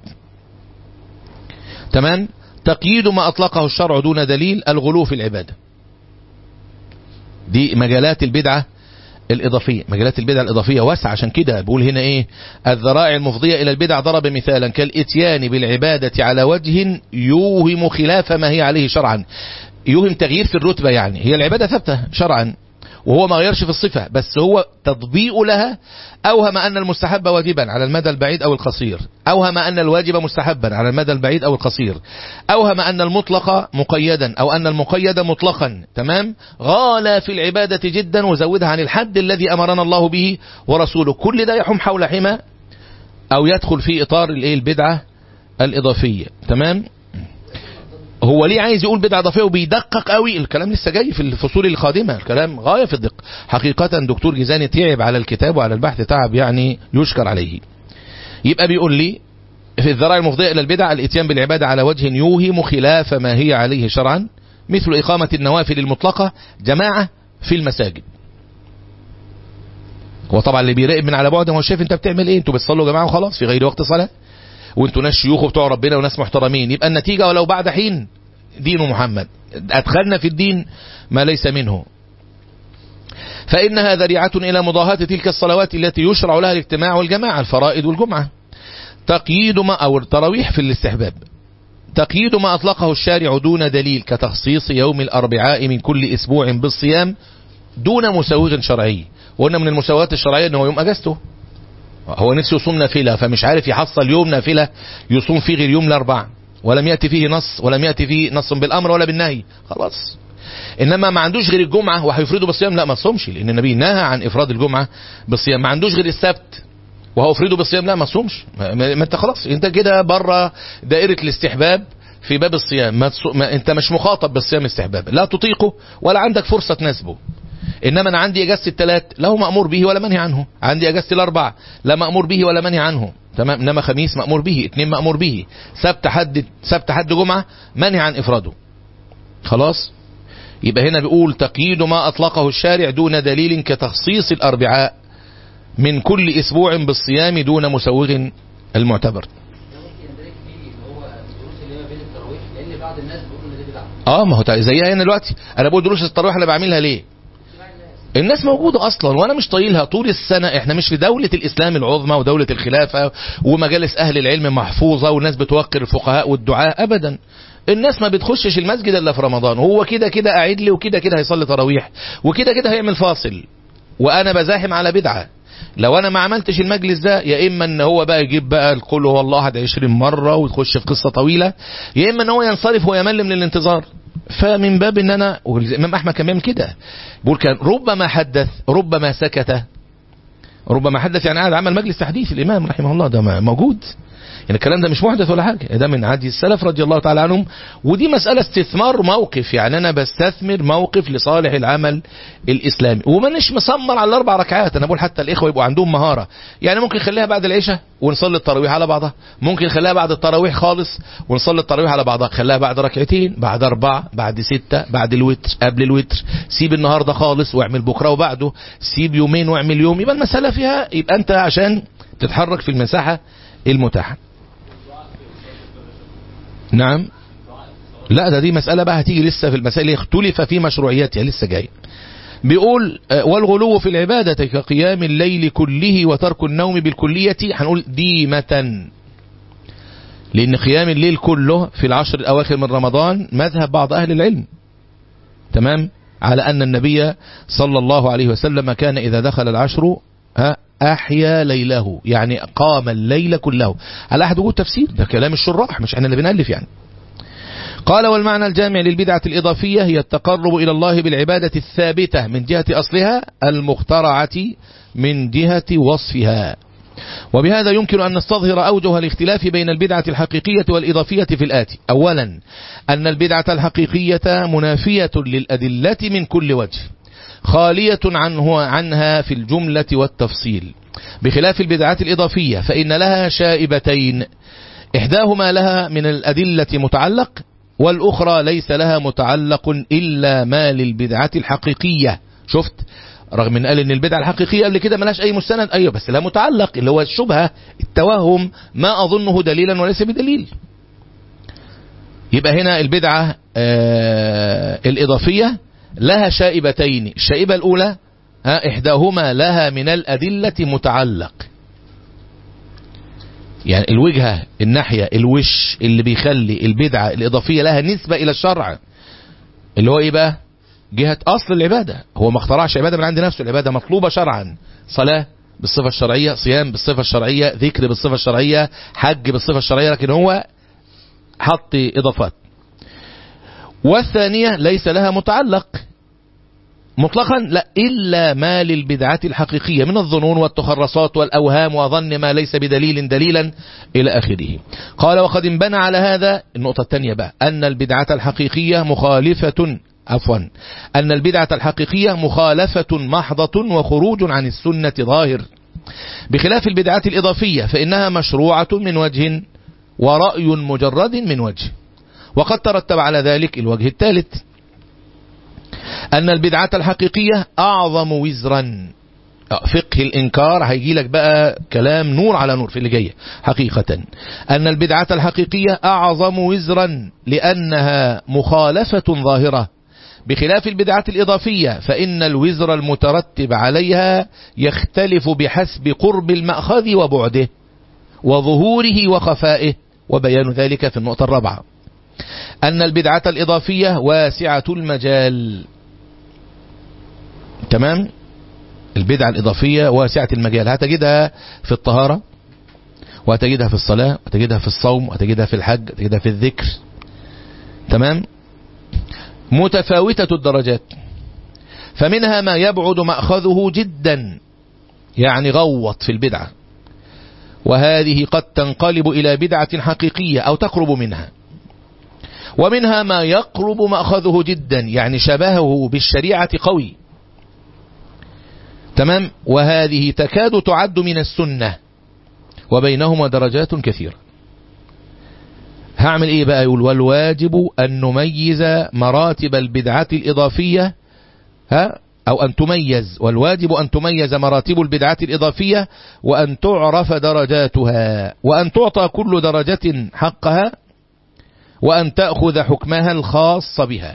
تمام تقييد ما أطلقه الشرع دون دليل الغلو في العبادة دي مجالات البدعة الإضافية مجالات البدعة الإضافية واسعة عشان كده بقول هنا إيه الذرائع المفضية إلى البدع ضرب مثالا كالإتيان بالعبادة على وجه يوهم خلاف ما هي عليه شرعا يوهم تغيير في الرتبة يعني هي العبادة ثابتة شرعا وهو ما غيرش في الصفة بس هو تطبيق لها أوهم أن المستحب واجبا على المدى البعيد أو القصير أوهم أن الواجب مستحبا على المدى البعيد أو القصير أوهم أن المطلق مقيدا أو أن المقيد مطلقا تمام غالى في العبادة جدا وزودها عن الحد الذي أمرنا الله به ورسوله كل ده يحوم حول حمى أو يدخل في إطار البدعة الإضافية تمام هو ليه عايز يقول بدعة إضافية وبيدقق قوي الكلام لسه جاي في الفصول القادمة الكلام غاية في الدقة حقيقة دكتور جيزاني تعب على الكتاب وعلى البحث تعب يعني يشكر عليه يبقى بيقول لي في الذرائع المفضية إلى البدع الاتيان بالعبادة على وجه يوهم خلاف ما هي عليه شرعا مثل إقامة النوافل المطلقة جماعة في المساجد هو طبعا اللي بيراقب من على بعد هو شايف انت بتعمل ايه انتوا بتصلوا جماعة وخلاص في غير وقت صلاة وانتوا ناس شيوخ بتوع ربنا وناس محترمين يبقى النتيجة ولو بعد حين دين محمد أدخلنا في الدين ما ليس منه فإنها ذريعة إلى مضاهاة تلك الصلوات التي يشرع لها الاجتماع والجماعة الفرائض والجمعة تقييد ما أو التراويح في الاستحباب تقييد ما أطلقه الشارع دون دليل كتخصيص يوم الأربعاء من كل أسبوع بالصيام دون مسوغ شرعي وقلنا من المساوات الشرعية ان هو يوم اجازته هو نفسه يصوم نافلة فمش عارف يحصل يوم نافلة يصوم فيه غير يوم الاربعاء ولم يأتي فيه نص ولم يأتي فيه نص بالامر ولا بالنهي خلاص انما ما عندوش غير الجمعة وهيفرضه بالصيام لا ما تصومش لان النبي نهى عن افراد الجمعة بالصيام ما عندوش غير السبت وهو افرضه بالصيام لا ما تصومش ما, ما ما انت خلاص انت كده بره دائرة الاستحباب في باب الصيام ما تصو... ما انت مش مخاطب بالصيام استحباب لا تطيقه ولا عندك فرصة تناسبه انما انا عندي اجازة الثلاث لا مأمور به ولا منهي عنه عندي اجازة الاربع لا مأمور به ولا منهي عنه تمام انما خميس مأمور به اثنين مأمور به سبت حد سبت حد جمعة منهي عن افراده خلاص يبقى هنا بيقول تقييد ما اطلقه الشارع دون دليل كتخصيص الاربعاء من كل اسبوع بالصيام دون مسوغ المعتبر ده ممكن يندرج فيه اللي هو الدروس اللي هي بين التراويح لان بعض الناس بيقولوا ان دي بدعه اه ما هو تع- زيها هنا دلوقتي انا بقول دروس التراويح انا بعملها ليه اتباع الناس الناس موجودة أصلا وأنا مش طايلها طول السنة إحنا مش في دولة الإسلام العظمى ودولة الخلافة ومجالس أهل العلم محفوظة والناس بتوقر الفقهاء والدعاء أبدا الناس ما بتخشش المسجد إلا في رمضان هو كده كده قاعد لي وكده كده هيصلي تراويح وكده كده هيعمل فاصل وأنا بزاحم على بدعة لو انا ما عملتش المجلس ده يا اما ان هو بقى يجيب بقى القول هو الله احد 20 مره وتخش في قصه طويله يا اما ان هو ينصرف ويمل من الانتظار فمن باب ان انا والامام احمد كان بيعمل كده بيقول كان ربما حدث ربما سكت ربما حدث يعني قاعد عمل مجلس تحديث الامام رحمه الله ده ما- موجود يعني الكلام ده مش محدث ولا حاجه ده من عادي السلف رضي الله تعالى عنهم ودي مساله استثمار موقف يعني انا بستثمر موقف لصالح العمل الاسلامي ومانيش مسمر على الاربع ركعات انا بقول حتى الاخوه يبقوا عندهم مهاره يعني ممكن نخليها بعد العشاء ونصلي التراويح على بعضها ممكن نخليها بعد التراويح خالص ونصلي التراويح على بعضها خليها بعد ركعتين بعد اربعه بعد سته بعد الوتر قبل الوتر سيب النهارده خالص واعمل بكره وبعده سيب يومين واعمل يوم يبقى المساله فيها يبقى انت عشان تتحرك في المساحه المتاحه نعم لا ده دي مسألة بقى هتيجي لسه في المسائل اللي اختلف في مشروعيتها لسه جاي بيقول آه، والغلو في العبادة كقيام الليل كله وترك النوم بالكلية هنقول ديمة لأن قيام الليل كله في العشر الأواخر من رمضان مذهب بعض أهل العلم تمام على أن النبي صلى الله عليه وسلم كان إذا دخل العشر ها، أحيا ليله يعني قام الليل كله على أحد وجود تفسير ده كلام الشراح مش احنا اللي بنألف يعني قال والمعنى الجامع للبدعة الإضافية هي التقرب إلى الله بالعبادة الثابتة من جهة أصلها المخترعة من جهة وصفها وبهذا يمكن أن نستظهر أوجه الاختلاف بين البدعة الحقيقية والإضافية في الآتي أولا أن البدعة الحقيقية منافية للأدلة من كل وجه خالية عنه عنها في الجملة والتفصيل بخلاف البدعات الإضافية فإن لها شائبتين إحداهما لها من الأدلة متعلق والأخرى ليس لها متعلق إلا ما للبدعة الحقيقية شفت رغم ان قال ان البدعة الحقيقية قبل كده ملاش اي مستند ايوه بس لها متعلق اللي هو الشبهة التوهم ما اظنه دليلا وليس بدليل يبقى هنا البدعة آه الإضافية لها شائبتين الشائبة الأولى ها إحداهما لها من الأدلة متعلق يعني الوجهة الناحية الوش اللي بيخلي البدعة الإضافية لها نسبة إلى الشرع اللي هو إيه بقى جهة أصل العبادة هو ما اخترعش عبادة من عند نفسه العبادة مطلوبة شرعا صلاة بالصفة الشرعية صيام بالصفة الشرعية ذكر بالصفة الشرعية حج بالصفة الشرعية لكن هو حط إضافات والثانية ليس لها متعلق مطلقا لا إلا ما للبدعة الحقيقية من الظنون والتخرصات والأوهام وظن ما ليس بدليل دليلا إلى آخره قال وقد انبنى على هذا النقطة الثانية بقى أن البدعة الحقيقية مخالفة عفوا أن البدعة الحقيقية مخالفة محضة وخروج عن السنة ظاهر بخلاف البدعات الإضافية فإنها مشروعة من وجه ورأي مجرد من وجه وقد ترتب على ذلك الوجه الثالث أن البدعة الحقيقية أعظم وزرا فقه الإنكار هيجي لك بقى كلام نور على نور في اللي جاية حقيقة أن البدعة الحقيقية أعظم وزرا لأنها مخالفة ظاهرة بخلاف البدعة الإضافية فإن الوزر المترتب عليها يختلف بحسب قرب المأخذ وبعده وظهوره وخفائه وبيان ذلك في النقطة الرابعة أن البدعة الإضافية واسعة المجال تمام البدعة الإضافية واسعة المجال هتجدها في الطهارة وهتجدها في الصلاة وهتجدها في الصوم وهتجدها في الحج وهتجدها في الذكر تمام متفاوتة الدرجات فمنها ما يبعد مأخذه جدا يعني غوط في البدعة وهذه قد تنقلب إلى بدعة حقيقية أو تقرب منها ومنها ما يقرب مأخذه جدا يعني شبهه بالشريعة قوي تمام وهذه تكاد تعد من السنة وبينهما درجات كثيرة هعمل ايه بقى يقول والواجب ان نميز مراتب البدعة الاضافية ها او ان تميز والواجب ان تميز مراتب البدعة الاضافية وان تعرف درجاتها وان تعطى كل درجة حقها وان تأخذ حكمها الخاص بها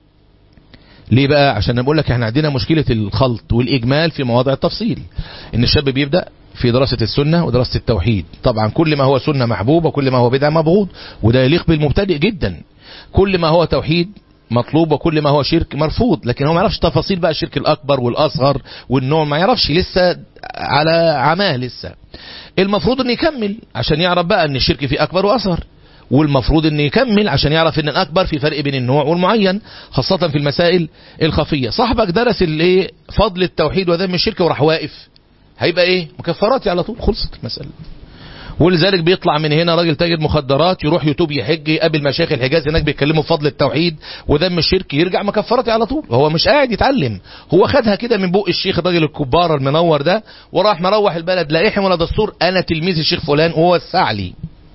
ليه بقى عشان نقول لك احنا عندنا مشكلة الخلط والإجمال في مواضع التفصيل ان الشاب بيبدأ في دراسة السنة ودراسة التوحيد طبعا كل ما هو سنة محبوب وكل ما هو بدعة مبغوض وده يليق بالمبتدئ جدا كل ما هو توحيد مطلوب وكل ما هو شرك مرفوض لكن هو ما يعرفش تفاصيل بقى الشرك الأكبر والأصغر والنوع ما يعرفش لسه على عماه لسه المفروض ان يكمل عشان يعرف بقى ان الشرك فيه أكبر وأصغر والمفروض ان يكمل عشان يعرف ان الاكبر في فرق بين النوع والمعين خاصة في المسائل الخفية صاحبك درس الايه فضل التوحيد وذم الشرك وراح واقف هيبقى ايه مكفرات على طول خلصت المسألة ولذلك بيطلع من هنا راجل تاجر مخدرات يروح يتوب يحج يقابل مشايخ الحجاز هناك بيتكلموا في فضل التوحيد وذم الشرك يرجع مكفرات على طول هو مش قاعد يتعلم هو خدها كده من بق الشيخ الراجل الكبار المنور ده وراح مروح البلد لا احم ولا دستور انا تلميذ الشيخ فلان وهو السعلي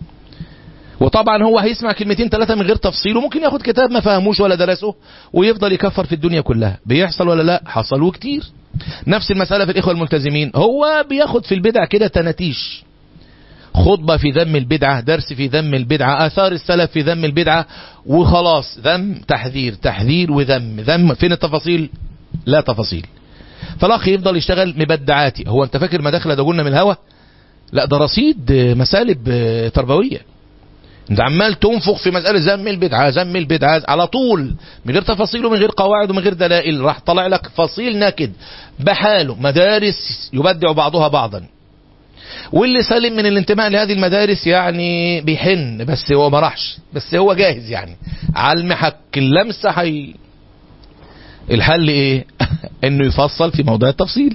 وطبعا هو هيسمع كلمتين ثلاثة من غير تفصيل وممكن ياخد كتاب ما فهموش ولا درسه ويفضل يكفر في الدنيا كلها بيحصل ولا لا حصل وكتير نفس المسألة في الإخوة الملتزمين هو بياخد في البدع كده تناتيش خطبة في ذم البدعة درس في ذم البدعة آثار السلف في ذم البدعة وخلاص ذم تحذير تحذير وذم ذم فين التفاصيل لا تفاصيل فالأخ يفضل يشتغل مبدعاتي هو أنت فاكر ما دخل ده قلنا من الهوا لا ده رصيد مسالب تربوية انت عمال تنفخ في مسألة ذم البدعة ذم البدعة على طول من غير تفاصيل ومن غير قواعد ومن غير دلائل راح طلع لك فصيل ناكد بحاله مدارس يبدع بعضها بعضا واللي سلم من الانتماء لهذه المدارس يعني بيحن بس هو ما راحش بس هو جاهز يعني على المحك اللمسة حي الحل ايه انه يفصل في موضوع التفصيل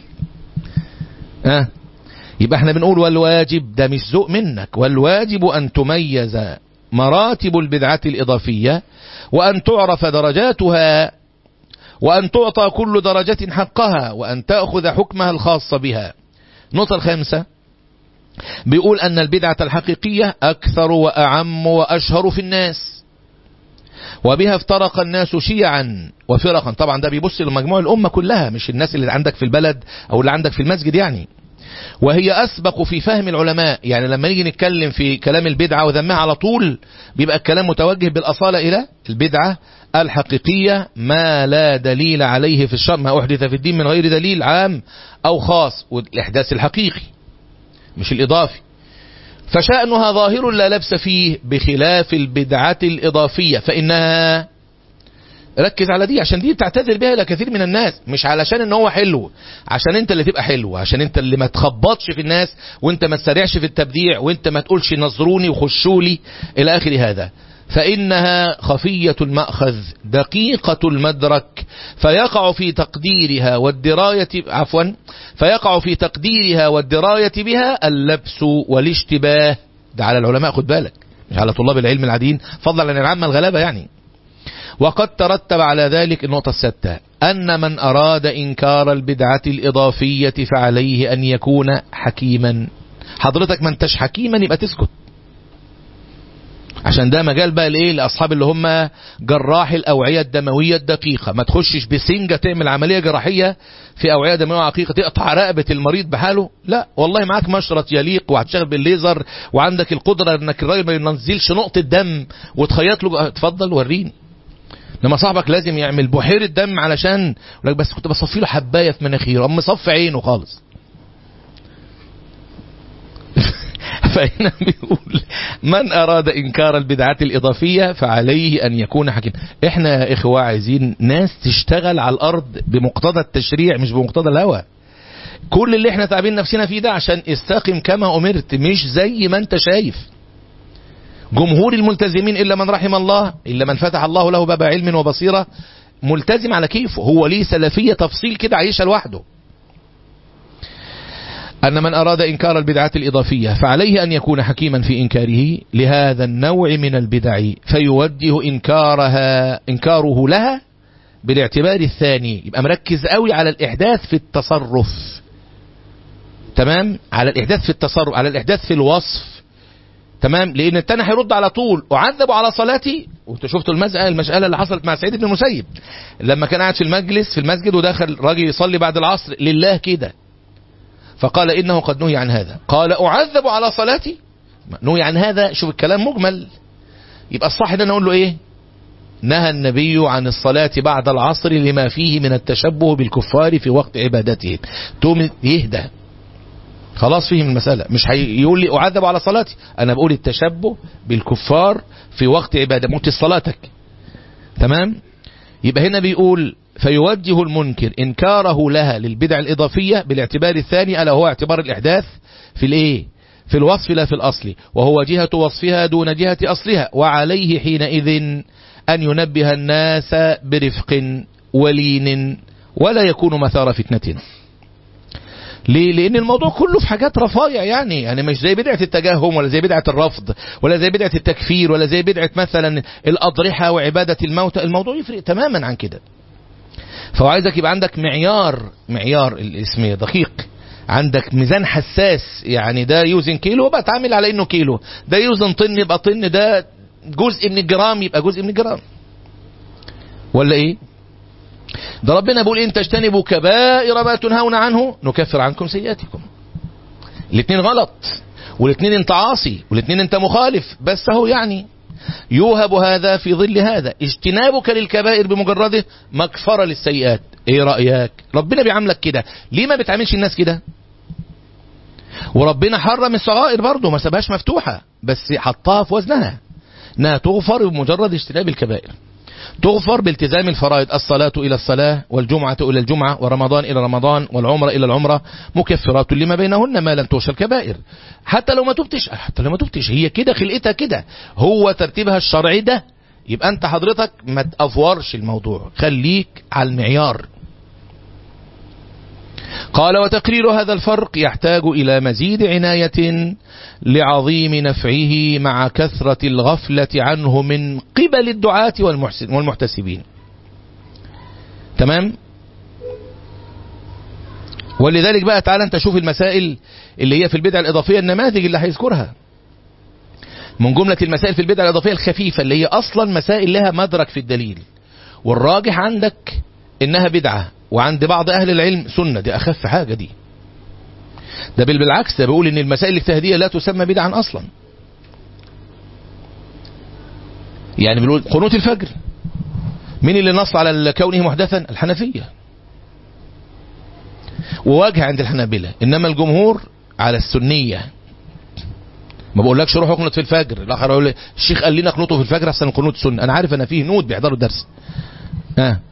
ها أه؟ يبقى احنا بنقول والواجب ده مش ذوق منك والواجب ان تميز مراتب البدعة الاضافية وان تعرف درجاتها وان تعطى كل درجة حقها وان تأخذ حكمها الخاص بها النقطة الخامسة بيقول ان البدعة الحقيقية اكثر واعم واشهر في الناس وبها افترق الناس شيعا وفرقا طبعا ده بيبص لمجموع الامة كلها مش الناس اللي عندك في البلد او اللي عندك في المسجد يعني وهي أسبق في فهم العلماء يعني لما نيجي نتكلم في كلام البدعة وذمها على طول بيبقى الكلام متوجه بالأصالة إلى البدعة الحقيقية ما لا دليل عليه في الشرع ما أحدث في الدين من غير دليل عام أو خاص والإحداث الحقيقي مش الإضافي فشأنها ظاهر لا لبس فيه بخلاف البدعة الإضافية فإنها ركز على دي عشان دي بتعتذر بها الى كثير من الناس مش علشان ان هو حلو عشان انت اللي تبقى حلو عشان انت اللي ما تخبطش في الناس وانت ما تسرعش في التبديع وانت ما تقولش نظروني وخشولي الى اخر هذا فإنها خفية المأخذ دقيقة المدرك فيقع في تقديرها والدراية عفوا فيقع في تقديرها والدراية بها اللبس والاشتباه ده على العلماء خد بالك مش على طلاب العلم العاديين فضلا عن العامة الغلابة يعني وقد ترتب على ذلك النقطة الستة أن من أراد إنكار البدعة الإضافية فعليه أن يكون حكيما حضرتك ما انتش حكيما يبقى تسكت عشان ده مجال بقى الايه لاصحاب اللي هم جراح الاوعيه الدمويه الدقيقه ما تخشش بسنجه تعمل عمليه جراحيه في اوعيه دمويه عقيقه تقطع رقبه المريض بحاله لا والله معاك مشرط يليق وهتشتغل بالليزر وعندك القدره انك الراجل ما ينزلش نقطه دم وتخيط له اتفضل وريني لما صاحبك لازم يعمل بحيرة دم علشان لك بس كنت بصفي له حباية في مناخيره اما صف عينه خالص فهنا بيقول من أراد إنكار البدعات الإضافية فعليه أن يكون حكيم إحنا يا إخوة عايزين ناس تشتغل على الأرض بمقتضى التشريع مش بمقتضى الهوى كل اللي احنا تعبين نفسنا فيه ده عشان استقم كما أمرت مش زي ما انت شايف جمهور الملتزمين إلا من رحم الله إلا من فتح الله له باب علم وبصيرة ملتزم على كيفه هو ليه سلفية تفصيل كده عايشها لوحده أن من أراد إنكار البدعات الإضافية فعليه أن يكون حكيما في إنكاره لهذا النوع من البدع فيوجه إنكارها إنكاره لها بالاعتبار الثاني يبقى مركز قوي على الإحداث في التصرف تمام على الإحداث في التصرف على الإحداث في الوصف تمام لأن التاني هيرد على طول أعذب على صلاتي وانت شفتوا المسألة المسألة اللي حصلت مع سعيد بن المسيب لما كان قاعد في المجلس في المسجد ودخل راجل يصلي بعد العصر لله كده فقال إنه قد نهي عن هذا قال أعذب على صلاتي نهي عن هذا شوف الكلام مجمل يبقى الصح ده نقول له إيه نهى النبي عن الصلاة بعد العصر لما فيه من التشبه بالكفار في وقت عبادتهم توم يهدى خلاص فهم المسألة مش هيقول لي أعذب على صلاتي أنا بقول التشبه بالكفار في وقت عبادة موت صلاتك تمام يبقى هنا بيقول فيوجه المنكر إنكاره لها للبدع الإضافية بالاعتبار الثاني ألا هو اعتبار الإحداث في الإيه في الوصف لا في الأصل وهو جهة وصفها دون جهة أصلها وعليه حينئذ أن ينبه الناس برفق ولين ولا يكون مثار فتنة ليه؟ لأن الموضوع كله في حاجات رفايع يعني يعني مش زي بدعة التجهم ولا زي بدعة الرفض ولا زي بدعة التكفير ولا زي بدعة مثلا الأضرحة وعبادة الموتى الموضوع يفرق تماما عن كده فهو عايزك يبقى عندك معيار معيار الاسم دقيق عندك ميزان حساس يعني ده يوزن كيلو يبقى اتعامل على انه كيلو ده يوزن طن يبقى طن ده جزء من الجرام يبقى جزء من الجرام ولا ايه ده ربنا بيقول ان تجتنبوا كبائر ما تنهون عنه نكفر عنكم سيئاتكم الاثنين غلط والاثنين انت عاصي والاثنين انت مخالف بس هو يعني يوهب هذا في ظل هذا اجتنابك للكبائر بمجرده مكفرة للسيئات ايه رأيك ربنا بيعاملك كده ليه ما بتعاملش الناس كده وربنا حرم الصغائر برضه ما سابهاش مفتوحة بس حطها في وزنها انها تغفر بمجرد اجتناب الكبائر تغفر بالتزام الفرائض الصلاة إلى الصلاة والجمعة إلى الجمعة ورمضان إلى رمضان والعمرة إلى العمرة مكفرات لما بينهن ما لم توش الكبائر حتى لو ما تبتش حتى لو ما تبتش هي كده خلقتها كده هو ترتيبها الشرعي ده يبقى أنت حضرتك ما تأفورش الموضوع خليك على المعيار قال وتقرير هذا الفرق يحتاج إلى مزيد عناية لعظيم نفعه مع كثرة الغفلة عنه من قبل الدعاة والمحسن والمحتسبين تمام ولذلك بقى تعالى انت شوف المسائل اللي هي في البدع الإضافية النماذج اللي هيذكرها من جملة المسائل في البدع الإضافية الخفيفة اللي هي أصلا مسائل لها مدرك في الدليل والراجح عندك إنها بدعة وعند بعض أهل العلم سنة دي أخف حاجة دي ده بل بالعكس ده بيقول إن المسائل الاجتهادية لا تسمى بدعا أصلا يعني بيقول قنوت الفجر مين اللي نص على كونه محدثا الحنفية وواجه عند الحنابلة إنما الجمهور على السنية ما بقولكش روح اقنط في الفجر الاخر يقول لي الشيخ قال لنا اقنطوا في الفجر احسن القنوت سنه انا عارف انا فيه نود بيحضروا الدرس ها آه.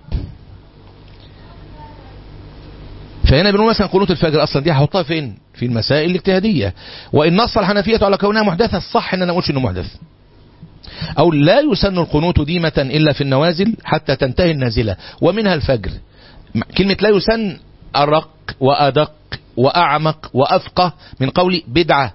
فهنا بنقول مثلا قنوت الفجر اصلا دي هحطها فين في المسائل الاجتهاديه وان نص الحنفيه على كونها محدثه الصح ان انا اقولش انه محدث او لا يسن القنوت ديمه الا في النوازل حتى تنتهي النازله ومنها الفجر كلمه لا يسن ارق وادق واعمق وافقه من قول بدعه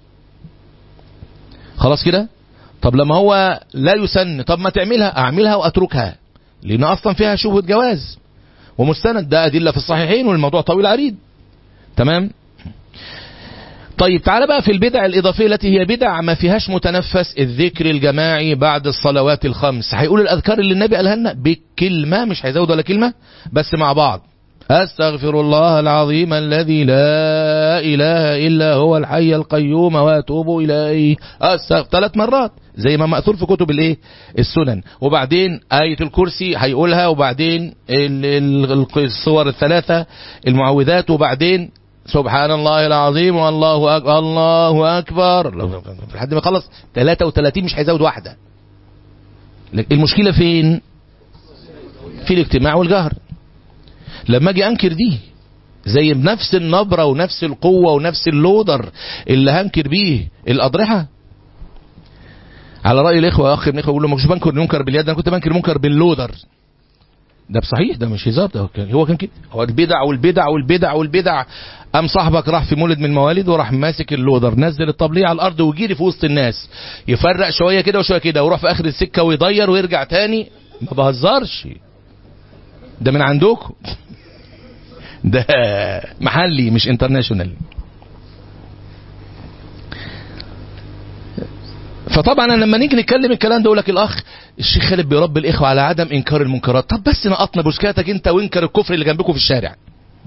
خلاص كده طب لما هو لا يسن طب ما تعملها اعملها واتركها لان اصلا فيها شبهه جواز ومستند ده أدلة في الصحيحين والموضوع طويل عريض تمام طيب تعال بقى في البدع الإضافية التي هي بدع ما فيهاش متنفس الذكر الجماعي بعد الصلوات الخمس هيقول الأذكار اللي النبي قالها لنا بكلمة مش هيزود ولا كلمة بس مع بعض أستغفر الله العظيم الذي لا إله إلا هو الحي القيوم وأتوب إليه أستغفر ثلاث مرات زي ما مأثور في كتب الايه السنن وبعدين آية الكرسي هيقولها وبعدين الصور الثلاثة المعوذات وبعدين سبحان الله العظيم والله أكبر الله أكبر لحد ما يخلص 33 مش هيزود واحدة المشكلة فين في الاجتماع والجهر لما اجي انكر دي زي بنفس النبرة ونفس القوة ونفس اللودر اللي هنكر بيه الأضرحة على رأي الإخوة أخ ابن إخوة يقول له مش بنكر منكر باليد أنا كنت بنكر منكر باللودر ده بصحيح ده مش هزار ده كان هو كان كده هو البدع والبدع والبدع والبدع قام صاحبك راح في مولد من الموالد وراح ماسك اللودر نزل الطبلية على الارض ويجري في وسط الناس يفرق شويه كده وشويه كده ويروح في اخر السكه ويضير ويرجع تاني ما بهزرش ده من عندكم ده محلي مش انترناشونال فطبعا أنا لما نيجي نتكلم الكلام ده يقول لك الاخ الشيخ خالد بيربي الاخوه على عدم انكار المنكرات طب بس نقطنا بوسكاتك انت وانكر الكفر اللي جنبكم في الشارع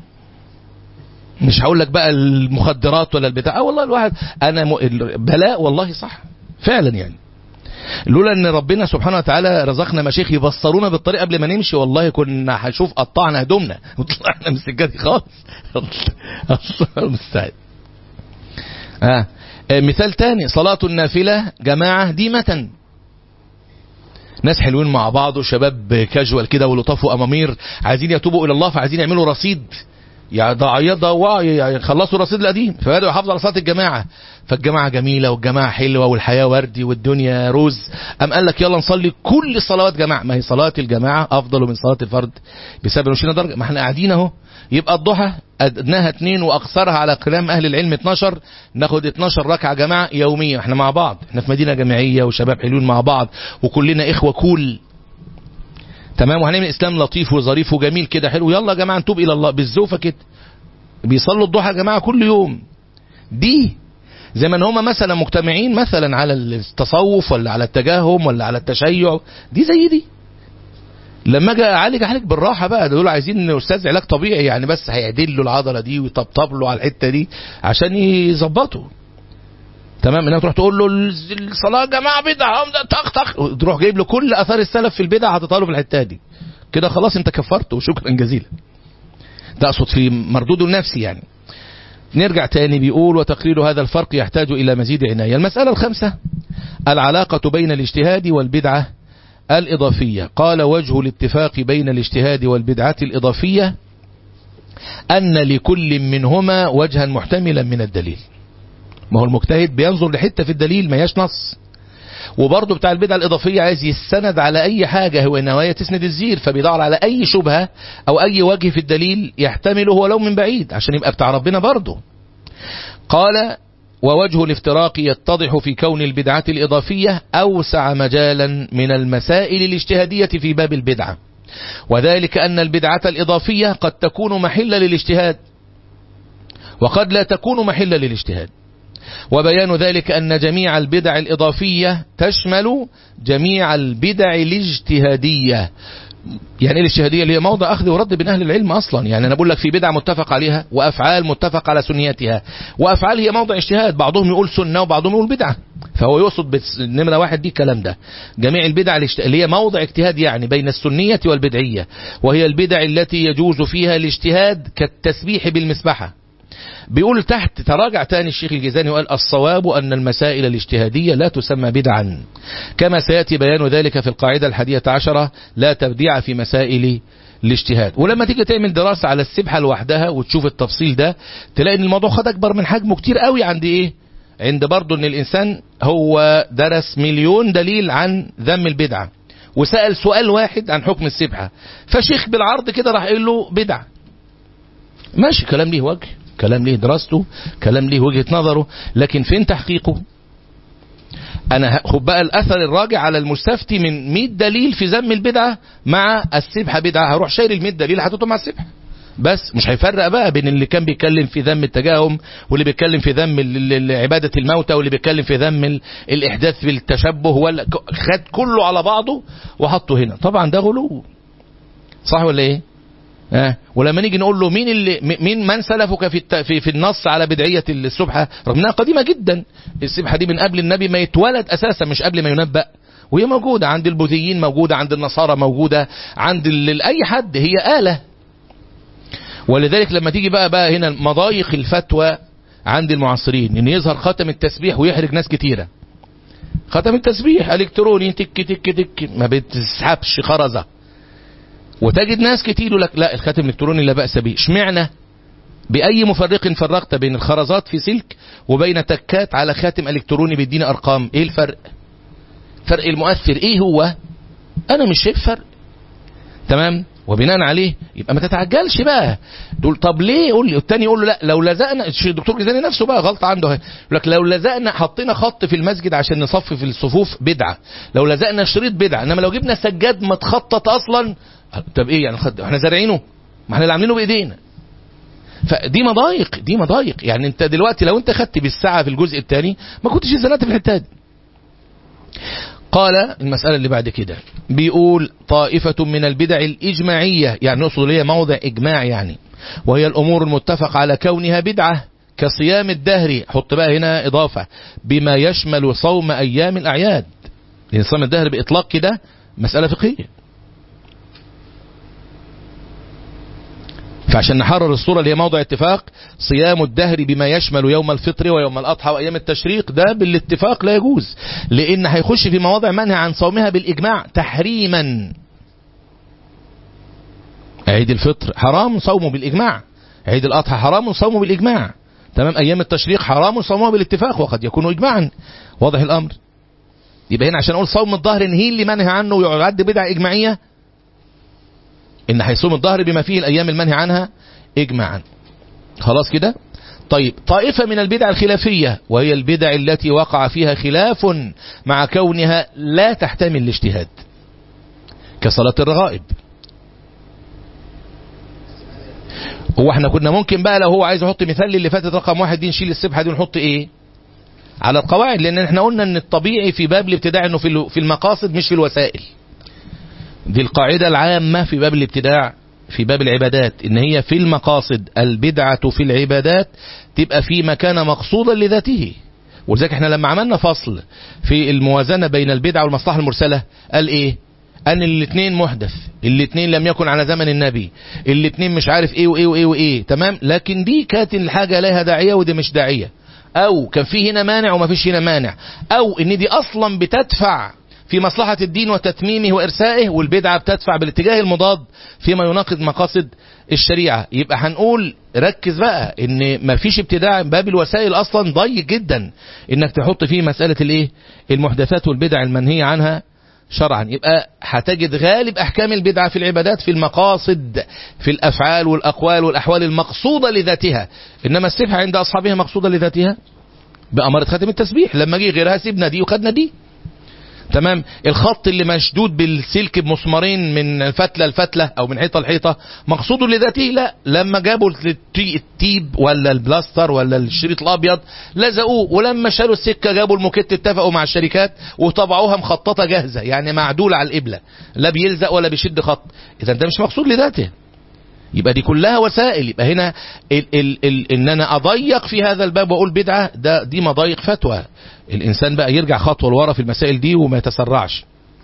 مش هقول لك بقى المخدرات ولا البتاع اه والله الواحد انا م... بلاء والله صح فعلا يعني لولا ان ربنا سبحانه وتعالى رزقنا مشايخ يبصرونا بالطريق قبل ما نمشي والله كنا هنشوف قطعنا هدومنا وطلعنا من السجاد خالص الله المستعان آه. مثال تاني صلاة النافلة جماعة ديمة ناس حلوين مع بعض وشباب كاجوال كده ولطاف وامامير عايزين يتوبوا الى الله فعايزين يعملوا رصيد يضيعوا يخلصوا الرصيد القديم فبدأوا يحافظوا على صلاة الجماعة فالجماعة جميلة والجماعة حلوة والحياة وردي والدنيا روز أم قال لك يلا نصلي كل الصلوات جماعة ما هي صلاة الجماعة أفضل من صلاة الفرد بسبب 20 درجة ما احنا قاعدين اهو يبقى الضحى أدناها اتنين وأقصرها على كلام أهل العلم 12 ناخد 12 ركعة جماعة يوميا احنا مع بعض احنا في مدينة جامعية وشباب حلوين مع بعض وكلنا إخوة كول تمام وهنعمل اسلام لطيف وظريف وجميل كده حلو يلا يا جماعه نتوب الى الله بالزوفه كده بيصلوا الضحى يا جماعه كل يوم دي زي ما ان هم مثلا مجتمعين مثلا على التصوف ولا على التجاهم ولا على التشيع دي زي دي لما اجي اعالج اعالج بالراحه بقى دول عايزين استاذ علاج طبيعي يعني بس هيعدل له العضله دي ويطبطب له على الحته دي عشان يظبطه تمام انها تروح تقول له الصلاه يا جماعه بدعه ده طخ طخ تروح جايب له كل اثار السلف في البدع حاططها له في الحته دي كده خلاص انت كفرت وشكرا جزيلا ده اقصد في مردوده النفسي يعني نرجع تاني بيقول وتقرير هذا الفرق يحتاج الى مزيد عنايه المساله الخامسه العلاقه بين الاجتهاد والبدعه الاضافيه قال وجه الاتفاق بين الاجتهاد والبدعه الاضافيه ان لكل منهما وجها محتملا من الدليل ما هو المجتهد بينظر لحته في الدليل ما هياش نص وبرضه بتاع البدعه الاضافيه عايز يستند على اي حاجه هو نوايا تسند الزير فبيدور على اي شبهه او اي وجه في الدليل يحتمله ولو من بعيد عشان يبقى بتاع ربنا برضه قال ووجه الافتراق يتضح في كون البدعه الاضافيه اوسع مجالا من المسائل الاجتهاديه في باب البدعه وذلك ان البدعه الاضافيه قد تكون محلا للاجتهاد وقد لا تكون محلا للاجتهاد وبيان ذلك أن جميع البدع الإضافية تشمل جميع البدع الاجتهادية يعني ايه الاجتهادية اللي هي موضع أخذ ورد بين أهل العلم أصلا يعني أنا بقول لك في بدع متفق عليها وأفعال متفق على سنيتها وأفعال هي موضع اجتهاد بعضهم يقول سنة وبعضهم يقول بدعة فهو يقصد نمرة واحد دي الكلام ده جميع البدع اللي هي موضع اجتهاد يعني بين السنية والبدعية وهي البدع التي يجوز فيها الاجتهاد كالتسبيح بالمسبحة بيقول تحت تراجع تاني الشيخ الجيزاني وقال الصواب أن المسائل الاجتهادية لا تسمى بدعا كما سيأتي بيان ذلك في القاعدة الحادية عشرة لا تبديع في مسائل الاجتهاد ولما تيجي تعمل دراسة على السبحة لوحدها وتشوف التفصيل ده تلاقي ان الموضوع خد اكبر من حجمه كتير قوي عند ايه عند برضه ان الانسان هو درس مليون دليل عن ذم البدعة وسأل سؤال واحد عن حكم السبحة فشيخ بالعرض كده راح قايل له بدعة ماشي كلام ليه وجه كلام ليه دراسته كلام ليه وجهة نظره لكن فين تحقيقه انا خد بقى الاثر الراجع على المستفتي من 100 دليل في ذم البدعه مع السبحه بدعه هروح شايل ال 100 دليل حاططه مع السبحه بس مش هيفرق بقى بين اللي كان بيتكلم في ذم التجاهم واللي بيتكلم في ذم عباده الموتى واللي بيتكلم في ذم الاحداث بالتشبه ولا خد كله على بعضه وحطه هنا طبعا ده غلو صح ولا ايه آه. ولما نيجي نقول له مين اللي مين من سلفك في الت... في, في النص على بدعيه السبحه رغم انها قديمه جدا السبحه دي من قبل النبي ما يتولد اساسا مش قبل ما ينبأ وهي موجوده عند البوذيين موجوده عند النصارى موجوده عند ال... اي حد هي آلة ولذلك لما تيجي بقى بقى هنا مضايق الفتوى عند المعاصرين ان يظهر ختم التسبيح ويحرج ناس كتيره ختم التسبيح الكتروني تك تك تك ما بتسحبش خرزه وتجد ناس كتير يقول لك لا الخاتم الالكتروني لا باس به اشمعنى باي مفرق فرقت بين الخرزات في سلك وبين تكات على خاتم الكتروني بيديني ارقام ايه الفرق فرق المؤثر ايه هو انا مش شايف فرق تمام وبناء عليه يبقى ما تتعجلش بقى تقول طب ليه قول لي التاني يقول له لا لو لزقنا الدكتور جزاني نفسه بقى غلطه عنده اهي يقول لك لو لزقنا حطينا خط في المسجد عشان نصفي في الصفوف بدعه لو لزقنا شريط بدعه انما لو جبنا سجاد متخطط اصلا طب ايه يعني خد احنا زارعينه ما احنا اللي عاملينه بايدينا فدي مضايق دي مضايق يعني انت دلوقتي لو انت خدت بالساعه في الجزء الثاني ما كنتش زنقت في الحته دي قال المسألة اللي بعد كده بيقول طائفة من البدع الإجماعية يعني نقصد ليه موضع إجماع يعني وهي الأمور المتفق على كونها بدعة كصيام الدهر حط بقى هنا إضافة بما يشمل صوم أيام الأعياد لأن صيام الدهر بإطلاق كده مسألة فقهية فعشان نحرر الصورة اللي هي موضع اتفاق صيام الدهر بما يشمل يوم الفطر ويوم الأضحى وأيام التشريق ده بالاتفاق لا يجوز لأن هيخش في مواضع منهى عن صومها بالإجماع تحريما عيد الفطر حرام صومه بالإجماع عيد الأضحى حرام صومه بالإجماع تمام أيام التشريق حرام صومه بالاتفاق وقد يكون إجماعا واضح الأمر يبقى هنا عشان أقول صوم الظهر نهي اللي منهى عنه ويعد بدعة إجماعية ان هيصوم الظهر بما فيه الايام المنهي عنها اجماعا خلاص كده طيب طائفة من البدع الخلافية وهي البدع التي وقع فيها خلاف مع كونها لا تحتمل الاجتهاد كصلاة الرغائب هو احنا كنا ممكن بقى لو هو عايز يحط مثال اللي فاتت رقم واحد دي نشيل السبحة دي ونحط ايه على القواعد لان احنا قلنا ان الطبيعي في باب الابتداع انه في المقاصد مش في الوسائل دي القاعدة العامة في باب الابتداع في باب العبادات ان هي في المقاصد البدعة في العبادات تبقى في مكان مقصودا لذاته ولذلك احنا لما عملنا فصل في الموازنة بين البدعة والمصلحة المرسلة قال ايه ان الاثنين محدث الاثنين لم يكن على زمن النبي الاثنين مش عارف ايه وايه وايه وايه تمام لكن دي كانت الحاجة لها داعية ودي مش داعية او كان في هنا مانع وما فيش هنا مانع او ان دي اصلا بتدفع في مصلحة الدين وتتميمه وإرسائه والبدعة بتدفع بالاتجاه المضاد فيما يناقض مقاصد الشريعة يبقى هنقول ركز بقى ان مفيش ابتداع باب الوسائل اصلا ضيق جدا انك تحط فيه مسألة الايه المحدثات والبدع المنهية عنها شرعا يبقى هتجد غالب احكام البدعة في العبادات في المقاصد في الافعال والاقوال والاحوال المقصودة لذاتها انما السبحة عند اصحابها مقصودة لذاتها بأمارة خاتم التسبيح لما جه غيرها سيبنا دي وخدنا دي تمام الخط اللي مشدود بالسلك بمسمارين من فتله لفتله او من حيطه لحيطه مقصوده لذاته لا لما جابوا التيب ولا البلاستر ولا الشريط الابيض لزقوه ولما شالوا السكه جابوا الموكيت اتفقوا مع الشركات وطبعوها مخططه جاهزه يعني معدوله على القبله لا بيلزق ولا بيشد خط اذا ده مش مقصود لذاته يبقى دي كلها وسائل يبقى هنا ال ال ال ان انا اضيق في هذا الباب واقول بدعه ده دي مضايق فتوى الانسان بقى يرجع خطوه لورا في المسائل دي وما يتسرعش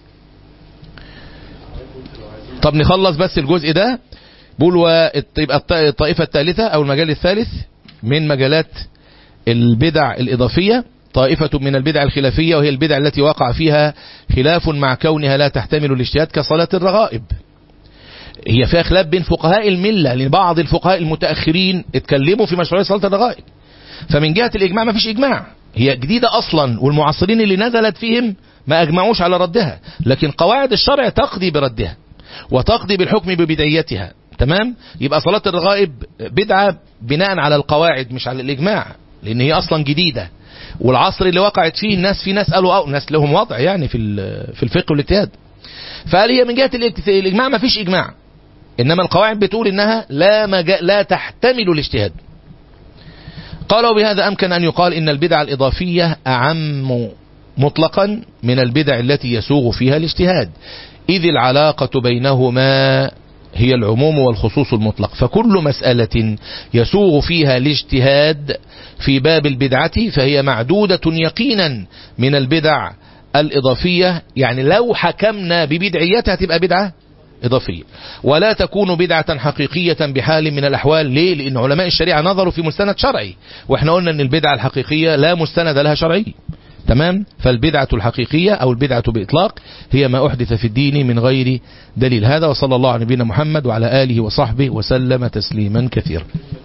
طب نخلص بس الجزء ده بقول يبقى الطائفه الثالثه او المجال الثالث من مجالات البدع الاضافيه طائفة من البدع الخلافية وهي البدع التي وقع فيها خلاف مع كونها لا تحتمل الاجتهاد كصلاة الرغائب هي فيها خلاف بين فقهاء الملة لأن بعض الفقهاء المتأخرين اتكلموا في مشروعية صلاة الرغائب فمن جهة الإجماع ما فيش إجماع هي جديدة أصلا والمعاصرين اللي نزلت فيهم ما أجمعوش على ردها لكن قواعد الشرع تقضي بردها وتقضي بالحكم ببدعيتها تمام يبقى صلاة الرغائب بدعة بناء على القواعد مش على الإجماع لأن هي أصلا جديدة والعصر اللي وقعت فيه الناس في ناس قالوا أو ناس لهم وضع يعني في في الفقه والاجتهاد فقال هي من جهة الإجماع ما فيش إجماع إنما القواعد بتقول إنها لا مجا لا تحتمل الاجتهاد قالوا بهذا أمكن أن يقال إن البدع الإضافية أعم مطلقا من البدع التي يسوغ فيها الاجتهاد إذ العلاقة بينهما هي العموم والخصوص المطلق فكل مسألة يسوغ فيها الاجتهاد في باب البدعة فهي معدودة يقينا من البدع الإضافية يعني لو حكمنا ببدعيتها تبقى بدعة إضافية ولا تكون بدعة حقيقية بحال من الأحوال ليه؟ لأن علماء الشريعة نظروا في مستند شرعي وإحنا قلنا أن البدعة الحقيقية لا مستند لها شرعي تمام فالبدعة الحقيقية أو البدعة بإطلاق هي ما أحدث في الدين من غير دليل هذا وصلى الله على نبينا محمد وعلى آله وصحبه وسلم تسليما كثيرا